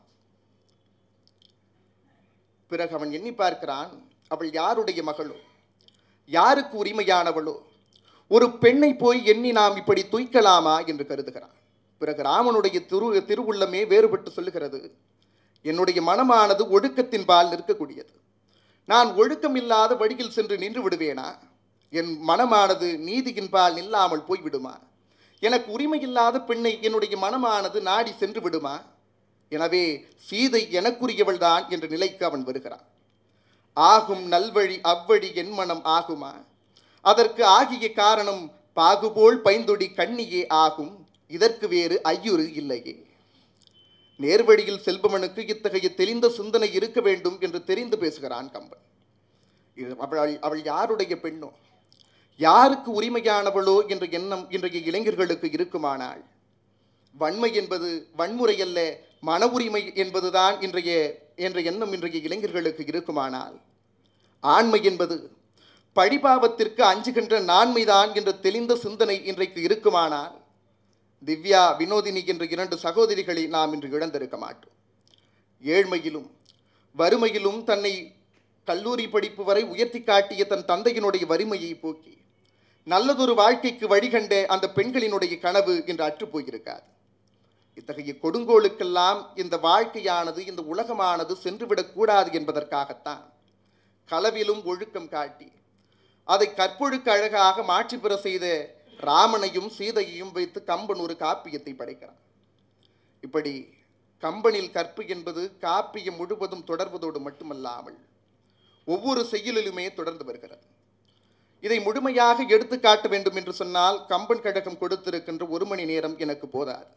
பிறகு அவன் எண்ணி பார்க்கிறான் அவள் யாருடைய மகளோ யாருக்கு உரிமையானவளோ ஒரு பெண்ணை போய் எண்ணி நாம் இப்படி துய்க்கலாமா என்று கருதுகிறான் பிறகு ராமனுடைய திரு திருவுள்ளமே வேறுபட்டு சொல்லுகிறது என்னுடைய மனமானது ஒழுக்கத்தின் பால் நிற்கக்கூடியது நான் ஒழுக்கம் இல்லாத வழியில் சென்று நின்று விடுவேனா என் மனமானது நீதியின் பால் நில்லாமல் போய்விடுமா எனக்கு உரிமையில்லாத பெண்ணை என்னுடைய மனமானது நாடி சென்று விடுமா எனவே சீதை எனக்குரியவள்தான் என்ற நிலைக்கு அவன் வருகிறான் ஆகும் நல்வழி அவ்வழி என் மனம் ஆகுமா அதற்கு ஆகிய காரணம் பாகுபோல் பைந்தொடி கண்ணியே ஆகும் இதற்கு வேறு ஐயுறு இல்லையே நேர்வழியில் செல்பவனுக்கு இத்தகைய தெளிந்த சிந்தனை இருக்க வேண்டும் என்று தெரிந்து பேசுகிறான் கம்பன் இது அவள் அவள் யாருடைய பெண்ணோ யாருக்கு உரிமையானவளோ என்ற எண்ணம் இன்றைய இளைஞர்களுக்கு இருக்குமானால் வன்மை என்பது வன்முறை அல்ல மன உரிமை என்பதுதான் இன்றைய என்ற எண்ணம் இன்றைய இளைஞர்களுக்கு இருக்குமானால் ஆண்மை என்பது பழிபாவத்திற்கு அஞ்சுகின்ற நான்மைதான் என்ற தெளிந்த சிந்தனை இன்றைக்கு இருக்குமானால் திவ்யா வினோதினி என்ற இரண்டு சகோதரிகளை நாம் இன்று இழந்திருக்க மாட்டோம் ஏழ்மையிலும் வறுமையிலும் தன்னை கல்லூரி படிப்பு வரை உயர்த்தி காட்டிய தன் தந்தையினுடைய வறுமையை போக்கி நல்லதொரு வாழ்க்கைக்கு வழிகண்ட அந்த பெண்களினுடைய கனவு இன்று அற்றுப்போயிருக்காது இத்தகைய கொடுங்கோளுக்கெல்லாம் இந்த வாழ்க்கையானது இந்த உலகமானது சென்றுவிடக்கூடாது என்பதற்காகத்தான் களவிலும் ஒழுக்கம் காட்டி அதை கற்பொழுக்க அழகாக மாற்றி பெற செய்த ராமனையும் சீதையையும் வைத்து கம்பன் ஒரு காப்பியத்தை படைக்கிறான் இப்படி கம்பனில் கற்பு என்பது காப்பியம் முழுவதும் தொடர்வதோடு மட்டுமல்லாமல் ஒவ்வொரு செய்யுளிலுமே தொடர்ந்து வருகிறது இதை முழுமையாக எடுத்து காட்ட வேண்டும் என்று சொன்னால் கம்பன் கழகம் கொடுத்திருக்கின்ற ஒரு மணி நேரம் எனக்கு போதாது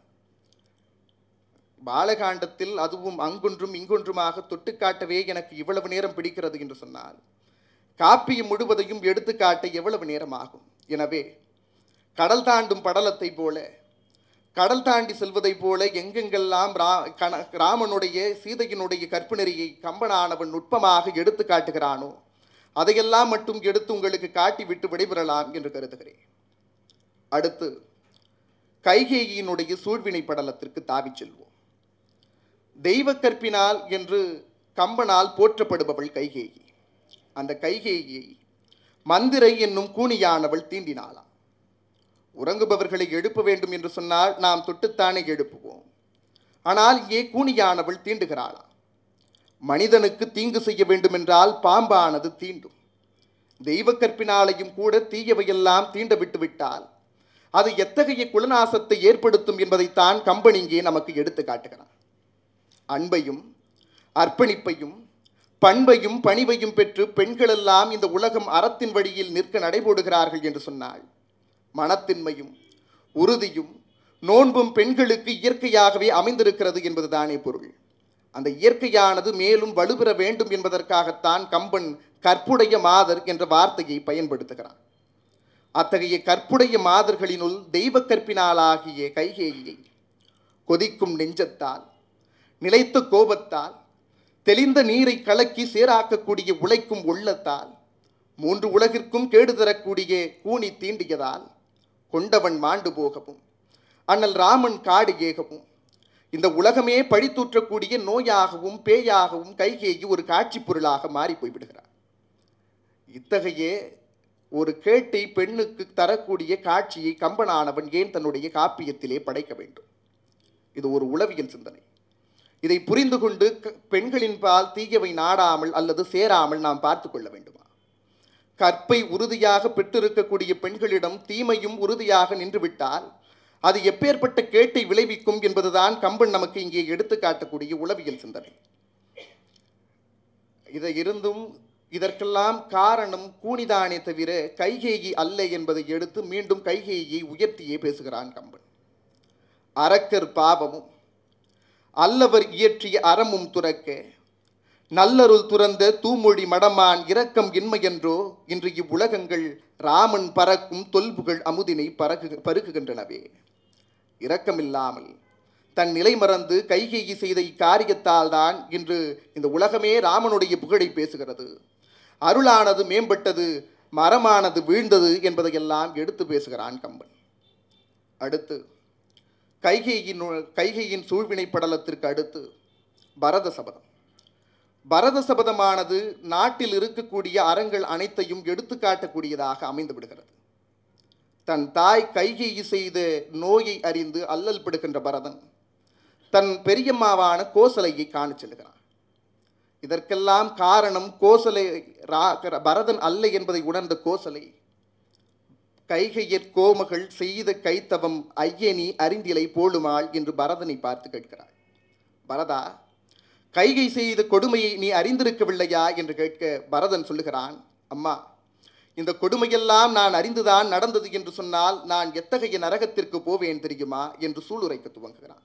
பாலகாண்டத்தில் அதுவும் அங்கொன்றும் இங்கொன்றுமாக தொட்டு காட்டவே எனக்கு இவ்வளவு நேரம் பிடிக்கிறது என்று சொன்னால் காப்பியம் முழுவதையும் எடுத்து காட்ட எவ்வளவு நேரம் ஆகும் எனவே கடல் தாண்டும் படலத்தை போல கடல் தாண்டி செல்வதைப் போல எங்கெங்கெல்லாம் ரா கண ராமனுடைய சீதையினுடைய கற்பு நெறியை கம்பனானவன் நுட்பமாக எடுத்து காட்டுகிறானோ அதையெல்லாம் மட்டும் எடுத்து உங்களுக்கு காட்டி விட்டு விடைபெறலாம் என்று கருதுகிறேன் அடுத்து கைகேயினுடைய சூழ்வினை படலத்திற்கு தாவிச் செல்வோம் தெய்வ கற்பினால் என்று கம்பனால் போற்றப்படுபவள் கைகேயி அந்த கைகேயியை மந்திரை என்னும் கூனியானவள் தீண்டினாளாம் உறங்குபவர்களை எழுப்ப வேண்டும் என்று சொன்னால் நாம் தொட்டுத்தானே எழுப்புவோம் ஆனால் இங்கே கூனியானவள் தீண்டுகிறாளாம் மனிதனுக்கு தீங்கு செய்ய வேண்டுமென்றால் பாம்பானது தீண்டும் தெய்வ கற்பினாலையும் கூட தீயவையெல்லாம் தீண்ட விட்டு விட்டால் அது எத்தகைய குலநாசத்தை ஏற்படுத்தும் என்பதைத்தான் கம்பன் இங்கே நமக்கு எடுத்து காட்டுகிறான் அன்பையும் அர்ப்பணிப்பையும் பண்பையும் பணிவையும் பெற்று பெண்களெல்லாம் இந்த உலகம் அறத்தின் வழியில் நிற்க நடைபோடுகிறார்கள் என்று சொன்னால் மனத்தின்மையும் உறுதியும் நோன்பும் பெண்களுக்கு இயற்கையாகவே அமைந்திருக்கிறது என்பதுதானே பொருள் அந்த இயற்கையானது மேலும் வலுப்பெற வேண்டும் என்பதற்காகத்தான் கம்பன் கற்புடைய மாதர் என்ற வார்த்தையை பயன்படுத்துகிறான் அத்தகைய கற்புடைய மாதர்களினுள் தெய்வ கற்பினாலாகிய கைகேயியை கொதிக்கும் நெஞ்சத்தால் நிலைத்த கோபத்தால் தெளிந்த நீரை கலக்கி சேராக்கக்கூடிய உழைக்கும் உள்ளத்தால் மூன்று உலகிற்கும் கேடு தரக்கூடிய கூனி தீண்டியதால் கொண்டவன் மாண்டு போகவும் அண்ணல் ராமன் காடு ஏகவும் இந்த உலகமே பழித்தூற்றக்கூடிய நோயாகவும் பேயாகவும் கைகேயி ஒரு காட்சி பொருளாக மாறி போய்விடுகிறார் இத்தகைய ஒரு கேட்டை பெண்ணுக்கு தரக்கூடிய காட்சியை கம்பனானவன் ஏன் தன்னுடைய காப்பியத்திலே படைக்க வேண்டும் இது ஒரு உளவியல் சிந்தனை இதை புரிந்து கொண்டு க- பெண்களின் பால் தீயவை நாடாமல் அல்லது சேராமல் நாம் பார்த்து கொள்ள வேண்டுமா கற்பை உறுதியாக பெற்றிருக்கக்கூடிய பெண்களிடம் தீமையும் உறுதியாக நின்றுவிட்டால் அது எப்பேற்பட்ட கேட்டை விளைவிக்கும் என்பதுதான் கம்பன் நமக்கு இங்கே எடுத்து காட்டக்கூடிய உளவியல் சிந்தனை இதை இருந்தும் இதற்கெல்லாம் காரணம் கூனிதானே தவிர கைகேயி அல்ல என்பதை எடுத்து மீண்டும் கைகேயியை உயர்த்தியே பேசுகிறான் கம்பன் அரக்கர் பாவமும் அல்லவர் இயற்றிய அறமும் துறக்க நல்லருள் துறந்த தூமொழி மடமான் இரக்கம் இன்மையென்றோ இன்று இவ்வுலகங்கள் ராமன் பறக்கும் தொல்புகள் அமுதினை பறகு பருகுகின்றனவே இரக்கமில்லாமல் தன் நிலை மறந்து கைகேயி செய்த இக்காரியத்தால் தான் இன்று இந்த உலகமே ராமனுடைய புகழை பேசுகிறது அருளானது மேம்பட்டது மரமானது வீழ்ந்தது என்பதையெல்லாம் எடுத்து பேசுகிறான் கம்பன் அடுத்து கைகேயின் கைகேயின் சூழ்வினை படலத்திற்கு அடுத்து பரத சபதம் பரத சபதமானது நாட்டில் இருக்கக்கூடிய அறங்கள் அனைத்தையும் எடுத்துக்காட்டக்கூடியதாக அமைந்து விடுகிறது தன் தாய் கைகேயி செய்த நோயை அறிந்து அல்லல் படுகின்ற பரதன் தன் பெரியம்மாவான கோசலையை காணச் செல்கிறான் இதற்கெல்லாம் காரணம் கோசலை ரா- பரதன் அல்ல என்பதை உணர்ந்த கோசலை கைகையற் கோமகள் செய்த கைத்தவம் ஐயனி அறிந்திலை போலுமாள் என்று பரதனை பார்த்து கேட்கிறாள் பரதா கைகை செய்த கொடுமையை நீ அறிந்திருக்கவில்லையா என்று கேட்க பரதன் சொல்லுகிறான் அம்மா இந்த கொடுமையெல்லாம் நான் அறிந்துதான் நடந்தது என்று சொன்னால் நான் எத்தகைய நரகத்திற்கு போவேன் தெரியுமா என்று சூளுரைக்க துவங்குகிறான்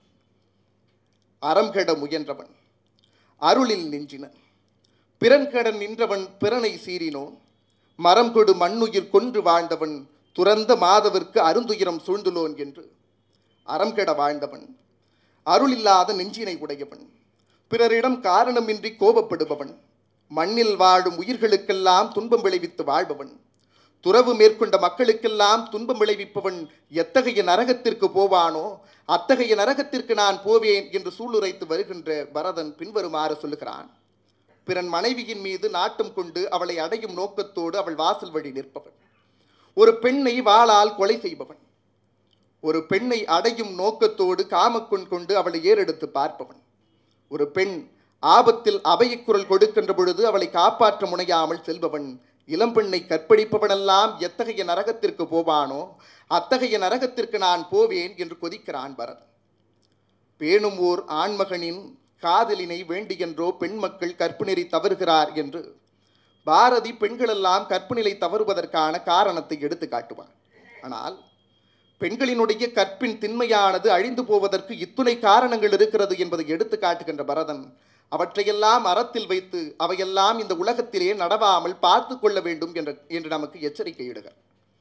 அறம் கெட முயன்றவன் அருளில் நின்றினன் பிறன் கடன் நின்றவன் பிறனை சீறினோன் மரம் கொடு மண்ணுயிர் கொன்று வாழ்ந்தவன் துறந்த மாதவிற்கு அருந்துயிரம் சூழ்ந்துளோன் என்று அறம் கெட வாழ்ந்தவன் அருளில்லாத நெஞ்சினை உடையவன் பிறரிடம் காரணமின்றி கோபப்படுபவன் மண்ணில் வாழும் உயிர்களுக்கெல்லாம் துன்பம் விளைவித்து வாழ்பவன் துறவு மேற்கொண்ட மக்களுக்கெல்லாம் துன்பம் விளைவிப்பவன் எத்தகைய நரகத்திற்கு போவானோ அத்தகைய நரகத்திற்கு நான் போவேன் என்று சூளுரைத்து வருகின்ற பரதன் பின்வருமாறு சொல்லுகிறான் பிறன் மனைவியின் மீது நாட்டம் கொண்டு அவளை அடையும் நோக்கத்தோடு அவள் வாசல் வழி நிற்பவன் ஒரு பெண்ணை வாளால் கொலை செய்பவன் ஒரு பெண்ணை அடையும் நோக்கத்தோடு காமக்கொண் கொண்டு அவளை ஏறெடுத்து பார்ப்பவன் ஒரு பெண் ஆபத்தில் அபயக்குரல் கொடுக்கின்ற பொழுது அவளை காப்பாற்ற முனையாமல் செல்பவன் இளம்பெண்ணை கற்பழிப்பவனெல்லாம் எத்தகைய நரகத்திற்கு போவானோ அத்தகைய நரகத்திற்கு நான் போவேன் என்று கொதிக்கிறான் பரதன் பேணும் ஓர் ஆண்மகனின் காதலினை வேண்டியென்றோ பெண் மக்கள் கற்பு நெறி தவறுகிறார் என்று பாரதி பெண்களெல்லாம் கற்பு நிலை தவறுவதற்கான காரணத்தை எடுத்து காட்டுவார் ஆனால் பெண்களினுடைய கற்பின் திண்மையானது அழிந்து போவதற்கு இத்துணை காரணங்கள் இருக்கிறது என்பதை எடுத்து காட்டுகின்ற பரதன் அவற்றையெல்லாம் அறத்தில் வைத்து அவையெல்லாம் இந்த உலகத்திலே நடவாமல் பார்த்து கொள்ள வேண்டும் என்ற என்று நமக்கு எச்சரிக்கை இடுகிறார்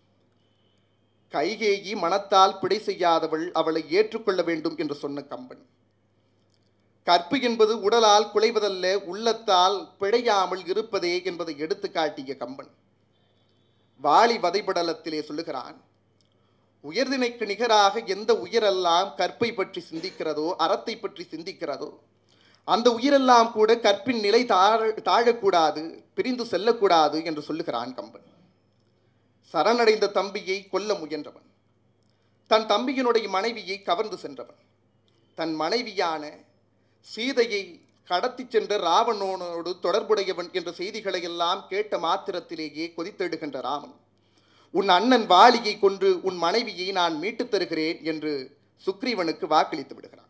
கைகேயி மனத்தால் பிழை செய்யாதவள் அவளை ஏற்றுக்கொள்ள வேண்டும் என்று சொன்ன கம்பன் கற்பு என்பது உடலால் குலைவதல்ல உள்ளத்தால் பிழையாமல் இருப்பதே என்பதை எடுத்து காட்டிய கம்பன் வாலி வதைபடலத்திலே சொல்லுகிறான் உயர்தினைக்கு நிகராக எந்த உயிரெல்லாம் கற்பை பற்றி சிந்திக்கிறதோ அறத்தை பற்றி சிந்திக்கிறதோ அந்த உயிரெல்லாம் கூட கற்பின் நிலை தாழ தாழக்கூடாது பிரிந்து செல்லக்கூடாது என்று சொல்லுகிறான் கம்பன் சரணடைந்த தம்பியை கொல்ல முயன்றவன் தன் தம்பியினுடைய மனைவியை கவர்ந்து சென்றவன் தன் மனைவியான சீதையை கடத்திச் சென்ற ராவணனோடு தொடர்புடையவன் என்ற செய்திகளை எல்லாம் கேட்ட மாத்திரத்திலேயே கொதித்தெடுகின்ற ராமன் உன் அண்ணன் வாலியை கொன்று உன் மனைவியை நான் மீட்டுத் தருகிறேன் என்று சுக்ரீவனுக்கு வாக்களித்து விடுகிறான்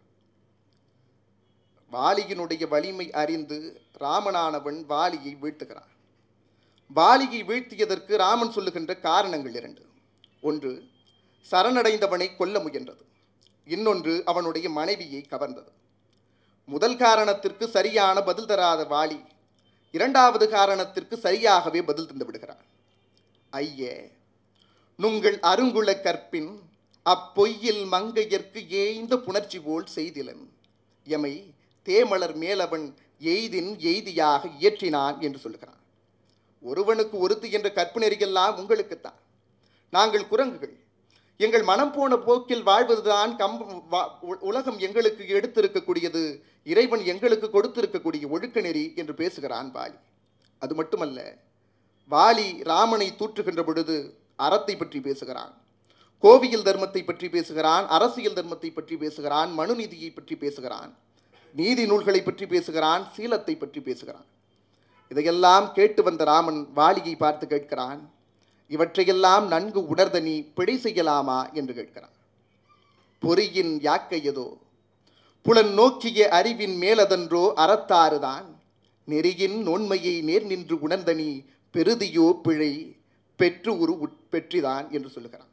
வாலியினுடைய வலிமை அறிந்து ராமனானவன் வாலியை வீழ்த்துகிறான் வாலியை வீழ்த்தியதற்கு ராமன் சொல்லுகின்ற காரணங்கள் இரண்டு ஒன்று சரணடைந்தவனை கொல்ல முயன்றது இன்னொன்று அவனுடைய மனைவியை கவர்ந்தது முதல் காரணத்திற்கு சரியான பதில் தராத வாலி இரண்டாவது காரணத்திற்கு சரியாகவே பதில் தந்து விடுகிறான் ஐயே நுங்கள் அருங்குல கற்பின் அப்பொய்யில் மங்கையர்க்கு ஏய்ந்த புணர்ச்சி போல் செய்திலன் எமை தேமலர் மேலவன் எய்தின் எய்தியாக இயற்றினான் என்று சொல்லுகிறான் ஒருவனுக்கு ஒருத்தி என்ற கற்பு நெறியெல்லாம் உங்களுக்குத்தான் நாங்கள் குரங்குகள் எங்கள் மனம் போன போக்கில் வாழ்வதுதான் கம் வா- உ- உலகம் எங்களுக்கு எடுத்திருக்கக்கூடியது இறைவன் எங்களுக்கு கொடுத்திருக்கக்கூடிய ஒழுக்க நெறி என்று பேசுகிறான் வாலி அது மட்டுமல்ல வாலி ராமனை தூற்றுகின்ற பொழுது அறத்தை பற்றி பேசுகிறான் கோவியல் தர்மத்தை பற்றி பேசுகிறான் அரசியல் தர்மத்தை பற்றி பேசுகிறான் மனுநீதியை பற்றி பேசுகிறான் நீதி நூல்களை பற்றி பேசுகிறான் சீலத்தை பற்றி பேசுகிறான் இதையெல்லாம் கேட்டு வந்த ராமன் வாலியை பார்த்து கேட்கிறான் இவற்றையெல்லாம் நன்கு உணர்ந்த நீ பிழை செய்யலாமா என்று கேட்கிறான் பொறியின் யாக்கையதோ புலன் நோக்கிய அறிவின் மேலதன்றோ அறத்தாறுதான் நெறியின் நோன்மையை நேர் நின்று உணர்ந்த நீ பெருதியோ பிழை பெற்று உரு உட்பெற்றிதான் என்று சொல்லுகிறான்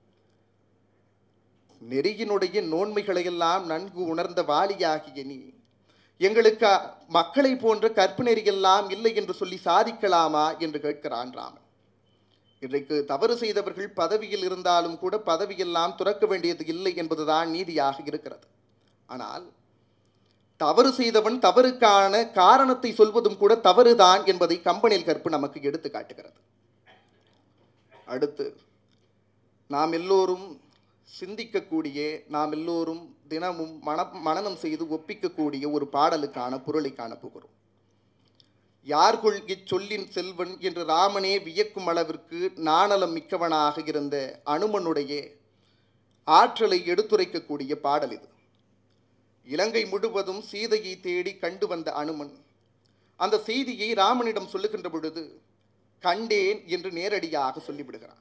நெறியினுடைய நோன்மைகளையெல்லாம் நன்கு உணர்ந்த வாலியாகிய நீ எங்களுக்கு மக்களை போன்ற கற்பு நெறியெல்லாம் இல்லை என்று சொல்லி சாதிக்கலாமா என்று கேட்கிறான் ராமன் இன்றைக்கு தவறு செய்தவர்கள் பதவியில் இருந்தாலும் கூட பதவியெல்லாம் துறக்க வேண்டியது இல்லை என்பதுதான் நீதியாக இருக்கிறது ஆனால் தவறு செய்தவன் தவறுக்கான காரணத்தை சொல்வதும் கூட தவறுதான் என்பதை கம்பனில் கற்பு நமக்கு எடுத்து காட்டுகிறது அடுத்து நாம் எல்லோரும் சிந்திக்கக்கூடிய நாம் எல்லோரும் தினமும் மன மனனம் செய்து ஒப்பிக்கக்கூடிய ஒரு பாடலுக்கான பொருளை காணப்போகிறோம் யார்கொள் இச்சொல்லின் செல்வன் என்று ராமனே வியக்கும் அளவிற்கு நாணலம் மிக்கவனாக இருந்த அனுமனுடைய ஆற்றலை எடுத்துரைக்கக்கூடிய பாடல் இது இலங்கை முழுவதும் சீதையை தேடி கண்டு வந்த அனுமன் அந்த செய்தியை ராமனிடம் சொல்லுகின்ற பொழுது கண்டேன் என்று நேரடியாக சொல்லிவிடுகிறான்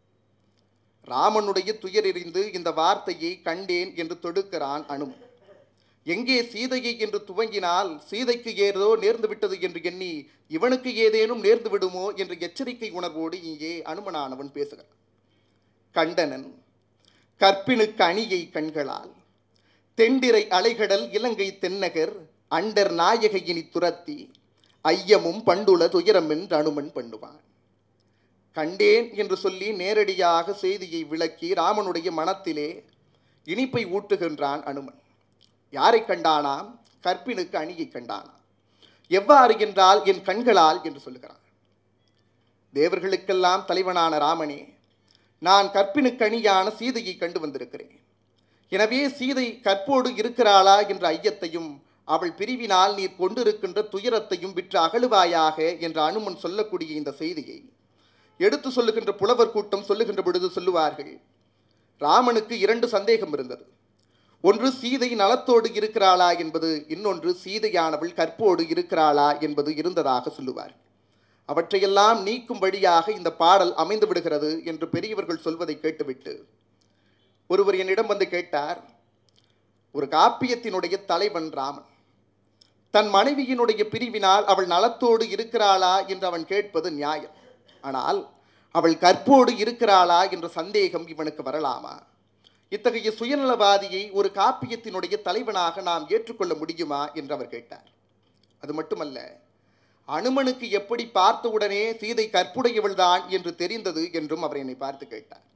ராமனுடைய துயரெறிந்து இந்த வார்த்தையை கண்டேன் என்று தொடுக்கிறான் அனுமன் எங்கே சீதையை என்று துவங்கினால் சீதைக்கு ஏதோ நேர்ந்து விட்டது என்று எண்ணி இவனுக்கு ஏதேனும் நேர்ந்து விடுமோ என்ற எச்சரிக்கை உணர்வோடு இங்கே அனுமனானவன் பேசுகிறான் கண்டனன் கற்பினுக்கு அணியை கண்களால் தெண்டிரை அலைகடல் இலங்கை தென்னகர் அண்டர் நாயகையினி துரத்தி ஐயமும் பண்டுல துயரம் என்று அனுமன் பண்ணுவான் கண்டேன் என்று சொல்லி நேரடியாக செய்தியை விளக்கி ராமனுடைய மனத்திலே இனிப்பை ஊட்டுகின்றான் அனுமன் யாரை கண்டானாம் கற்பினுக்கு அணியை கண்டானாம் எவ்வாறு என்றால் என் கண்களால் என்று சொல்லுகிறான் தேவர்களுக்கெல்லாம் தலைவனான ராமனே நான் கற்பினுக்கு அணியான சீதையை கண்டு வந்திருக்கிறேன் எனவே சீதை கற்போடு இருக்கிறாளா என்ற ஐயத்தையும் அவள் பிரிவினால் நீர் கொண்டிருக்கின்ற துயரத்தையும் விற்று அகழுவாயாக என்ற அனுமன் சொல்லக்கூடிய இந்த செய்தியை எடுத்து சொல்லுகின்ற புலவர் கூட்டம் சொல்லுகின்ற பொழுது சொல்லுவார்கள் ராமனுக்கு இரண்டு சந்தேகம் இருந்தது ஒன்று சீதை நலத்தோடு இருக்கிறாளா என்பது இன்னொன்று சீதையானவள் கற்போடு இருக்கிறாளா என்பது இருந்ததாக சொல்லுவார் அவற்றையெல்லாம் நீக்கும்படியாக இந்த பாடல் அமைந்து விடுகிறது என்று பெரியவர்கள் சொல்வதை கேட்டுவிட்டு ஒருவர் என்னிடம் வந்து கேட்டார் ஒரு காப்பியத்தினுடைய தலைவன் ராமன் தன் மனைவியினுடைய பிரிவினால் அவள் நலத்தோடு இருக்கிறாளா என்று அவன் கேட்பது நியாயம் ஆனால் அவள் கற்போடு இருக்கிறாளா என்ற சந்தேகம் இவனுக்கு வரலாமா இத்தகைய சுயநலவாதியை ஒரு காப்பியத்தினுடைய தலைவனாக நாம் ஏற்றுக்கொள்ள முடியுமா என்று அவர் கேட்டார் அது மட்டுமல்ல அனுமனுக்கு எப்படி பார்த்தவுடனே சீதை கற்புடையவள்தான் என்று தெரிந்தது என்றும் அவர் என்னை பார்த்து கேட்டார்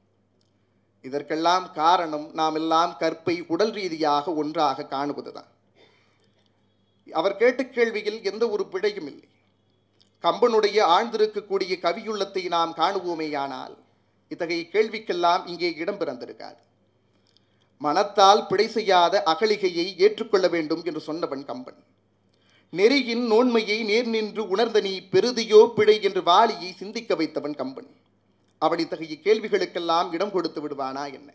இதற்கெல்லாம் காரணம் நாம் எல்லாம் கற்பை உடல் ரீதியாக ஒன்றாக காணுவதுதான் அவர் கேட்ட கேள்வியில் எந்த ஒரு பிழையும் இல்லை கம்பனுடைய ஆழ்ந்திருக்கக்கூடிய கவியுள்ளத்தை நாம் காணுவோமேயானால் இத்தகைய கேள்விக்கெல்லாம் இங்கே இடம் பிறந்திருக்காது மனத்தால் பிழை செய்யாத அகலிகையை ஏற்றுக்கொள்ள வேண்டும் என்று சொன்னவன் கம்பன் நெறியின் நோன்மையை நேர் நின்று உணர்ந்த நீ பெருதியோ பிழை என்று வாலியை சிந்திக்க வைத்தவன் கம்பன் அவன் இத்தகைய கேள்விகளுக்கெல்லாம் இடம் கொடுத்து விடுவானா என்ன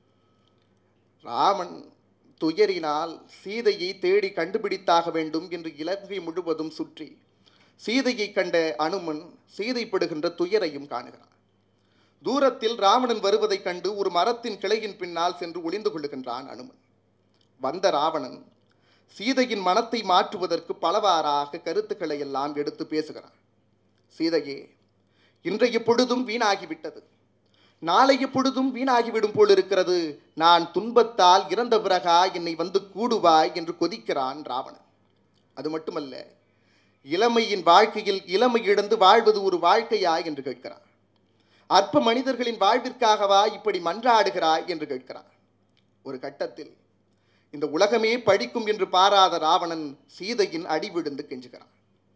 ராமன் துயரினால் சீதையை தேடி கண்டுபிடித்தாக வேண்டும் என்று இலங்கை முழுவதும் சுற்றி சீதையை கண்ட அனுமன் சீதைப்படுகின்ற துயரையும் காணுகிறான் தூரத்தில் ராவணன் வருவதைக் கண்டு ஒரு மரத்தின் கிளையின் பின்னால் சென்று ஒளிந்து கொள்ளுகின்றான் அனுமன் வந்த ராவணன் சீதையின் மனத்தை மாற்றுவதற்கு பலவாறாக கருத்துக்களை எல்லாம் எடுத்து பேசுகிறான் சீதையே இன்றைய பொழுதும் வீணாகிவிட்டது நாளைய பொழுதும் வீணாகிவிடும் போல் இருக்கிறது நான் துன்பத்தால் இறந்த பிறகா என்னை வந்து கூடுவாய் என்று கொதிக்கிறான் ராவணன் அது மட்டுமல்ல இளமையின் வாழ்க்கையில் இளமை இழந்து வாழ்வது ஒரு வாழ்க்கையா என்று கேட்கிறான் அற்ப மனிதர்களின் வாழ்விற்காகவா இப்படி மன்றாடுகிறாய் என்று கேட்கிறான் ஒரு கட்டத்தில் இந்த உலகமே படிக்கும் என்று பாராத ராவணன் சீதையின் அடி விழுந்து கெஞ்சுகிறான்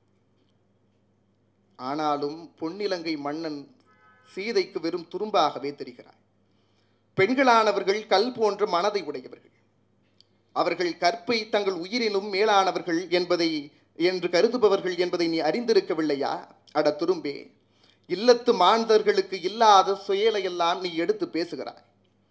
ஆனாலும் பொன்னிலங்கை மன்னன் சீதைக்கு வெறும் துரும்பாகவே தெரிகிறார் பெண்களானவர்கள் கல் போன்ற மனதை உடையவர்கள் அவர்கள் கற்பை தங்கள் உயிரிலும் மேலானவர்கள் என்பதை என்று கருதுபவர்கள் என்பதை நீ அறிந்திருக்கவில்லையா அட துரும்பே இல்லத்து மாந்தர்களுக்கு இல்லாத சுயலையெல்லாம் நீ எடுத்து பேசுகிறாய்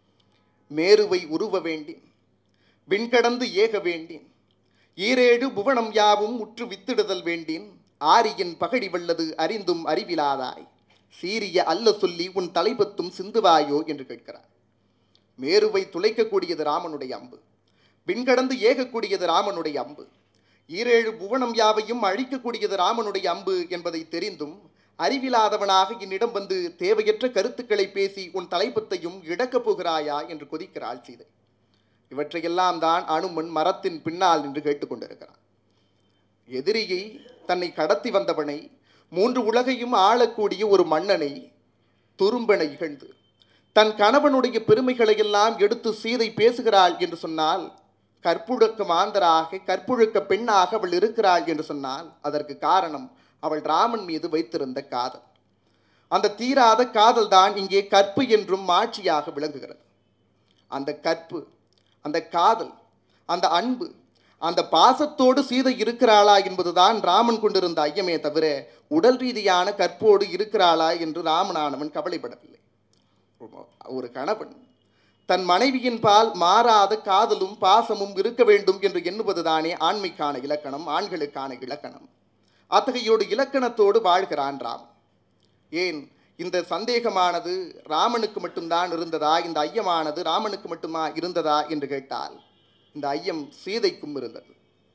மேருவை உருவ வேண்டேன் விண்கடந்து ஏக வேண்டேன் ஈரேழு புவனம் யாவும் உற்று வித்திடுதல் வேண்டேன் ஆரியின் பகடி வல்லது அறிந்தும் அறிவிலாதாய் சீரிய அல்ல சொல்லி உன் தலைபத்தும் சிந்துவாயோ என்று கேட்கிறார் மேருவை துளைக்கக்கூடியது ராமனுடைய அம்பு விண்கடந்து ஏகக்கூடியது ராமனுடைய அம்பு ஈரேழு புவனம் யாவையும் அழிக்கக்கூடியது ராமனுடைய அம்பு என்பதை தெரிந்தும் அறிவிலாதவனாக என்னிடம் வந்து தேவையற்ற கருத்துக்களை பேசி உன் தலைப்பத்தையும் இழக்கப் போகிறாயா என்று கொதிக்கிறாள் சீதை இவற்றையெல்லாம் தான் அனுமன் மரத்தின் பின்னால் நின்று கேட்டுக்கொண்டிருக்கிறான் எதிரியை தன்னை கடத்தி வந்தவனை மூன்று உலகையும் ஆளக்கூடிய ஒரு மன்னனை துரும்பென இகழ்ந்து தன் கணவனுடைய பெருமைகளை எல்லாம் எடுத்து சீதை பேசுகிறாள் என்று சொன்னால் கற்புழுக்க மாந்தராக கற்புழுக்க பெண்ணாக அவள் இருக்கிறாள் என்று சொன்னால் அதற்கு காரணம் அவள் ராமன் மீது வைத்திருந்த காதல் அந்த தீராத காதல் தான் இங்கே கற்பு என்றும் மாட்சியாக விளங்குகிறது அந்த கற்பு அந்த காதல் அந்த அன்பு அந்த பாசத்தோடு சீதை இருக்கிறாளா என்பதுதான் ராமன் கொண்டிருந்த ஐயமே தவிர உடல் ரீதியான கற்போடு இருக்கிறாளா என்று ராமனானவன் கவலைப்படவில்லை ஒரு கணவன் தன் மனைவியின் பால் மாறாத காதலும் பாசமும் இருக்க வேண்டும் என்று எண்ணுவதுதானே ஆண்மைக்கான இலக்கணம் ஆண்களுக்கான இலக்கணம் அத்தகையோடு இலக்கணத்தோடு வாழ்கிறான் ராமன் ஏன் இந்த சந்தேகமானது ராமனுக்கு மட்டும்தான் இருந்ததா இந்த ஐயமானது ராமனுக்கு மட்டுமா இருந்ததா என்று கேட்டால் இந்த ஐயம் சீதைக்கும் இருந்தது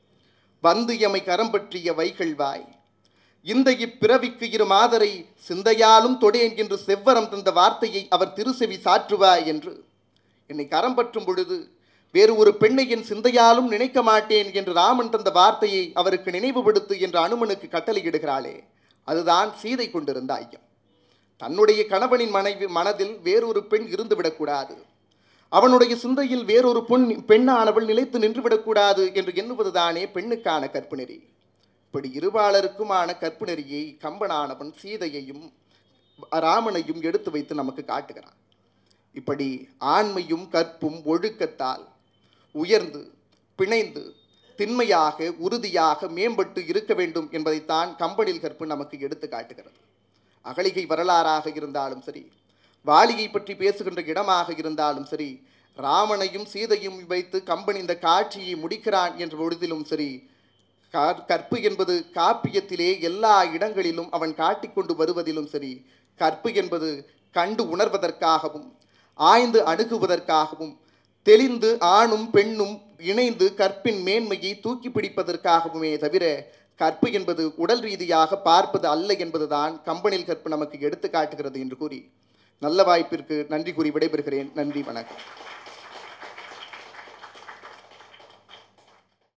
வந்து எமை கரம் பற்றிய வைகள்வாய் இந்த இப்பிறவிக்கு இரு மாதரை சிந்தையாலும் தொடேன் என்று செவ்வரம் தந்த வார்த்தையை அவர் திருசெவி சாற்றுவாய் என்று என்னை கரம் பற்றும் பொழுது வேறு ஒரு பெண்ணை என் சிந்தையாலும் நினைக்க மாட்டேன் என்று ராமன் தந்த வார்த்தையை அவருக்கு நினைவுபடுத்து என்று அனுமனுக்கு கட்டளையிடுகிறாளே அதுதான் சீதை கொண்டிருந்த ஐயம் தன்னுடைய கணவனின் மனைவி மனதில் வேறொரு பெண் இருந்துவிடக்கூடாது அவனுடைய சிந்தையில் வேறொரு பொன் பெண்ணானவள் நிலைத்து நின்றுவிடக்கூடாது என்று எண்ணுவதுதானே பெண்ணுக்கான கற்பு நெறி இப்படி இருபாளருக்குமான கற்பு நெறியை கம்பனானவன் சீதையையும் ராமனையும் எடுத்து வைத்து நமக்கு காட்டுகிறான் இப்படி ஆண்மையும் கற்பும் ஒழுக்கத்தால் உயர்ந்து பிணைந்து திண்மையாக உறுதியாக மேம்பட்டு இருக்க வேண்டும் என்பதைத்தான் கம்பனில் கற்பு நமக்கு எடுத்து காட்டுகிறது அகலிகை வரலாறாக இருந்தாலும் சரி வாலியை பற்றி பேசுகின்ற இடமாக இருந்தாலும் சரி ராமனையும் சீதையும் வைத்து கம்பன் இந்த காட்சியை முடிக்கிறான் என்ற பொழுதிலும் சரி கா- கற்பு என்பது காப்பியத்திலே எல்லா இடங்களிலும் அவன் காட்டிக்கொண்டு வருவதிலும் சரி கற்பு என்பது கண்டு உணர்வதற்காகவும் ஆய்ந்து அணுகுவதற்காகவும் தெளிந்து ஆணும் பெண்ணும் இணைந்து கற்பின் மேன்மையை தூக்கி பிடிப்பதற்காகவுமே தவிர கற்பு என்பது உடல் ரீதியாக பார்ப்பது அல்ல என்பதுதான் கம்பனில் கற்பு நமக்கு எடுத்து காட்டுகிறது என்று கூறி நல்ல வாய்ப்பிற்கு நன்றி கூறி விடைபெறுகிறேன் நன்றி வணக்கம்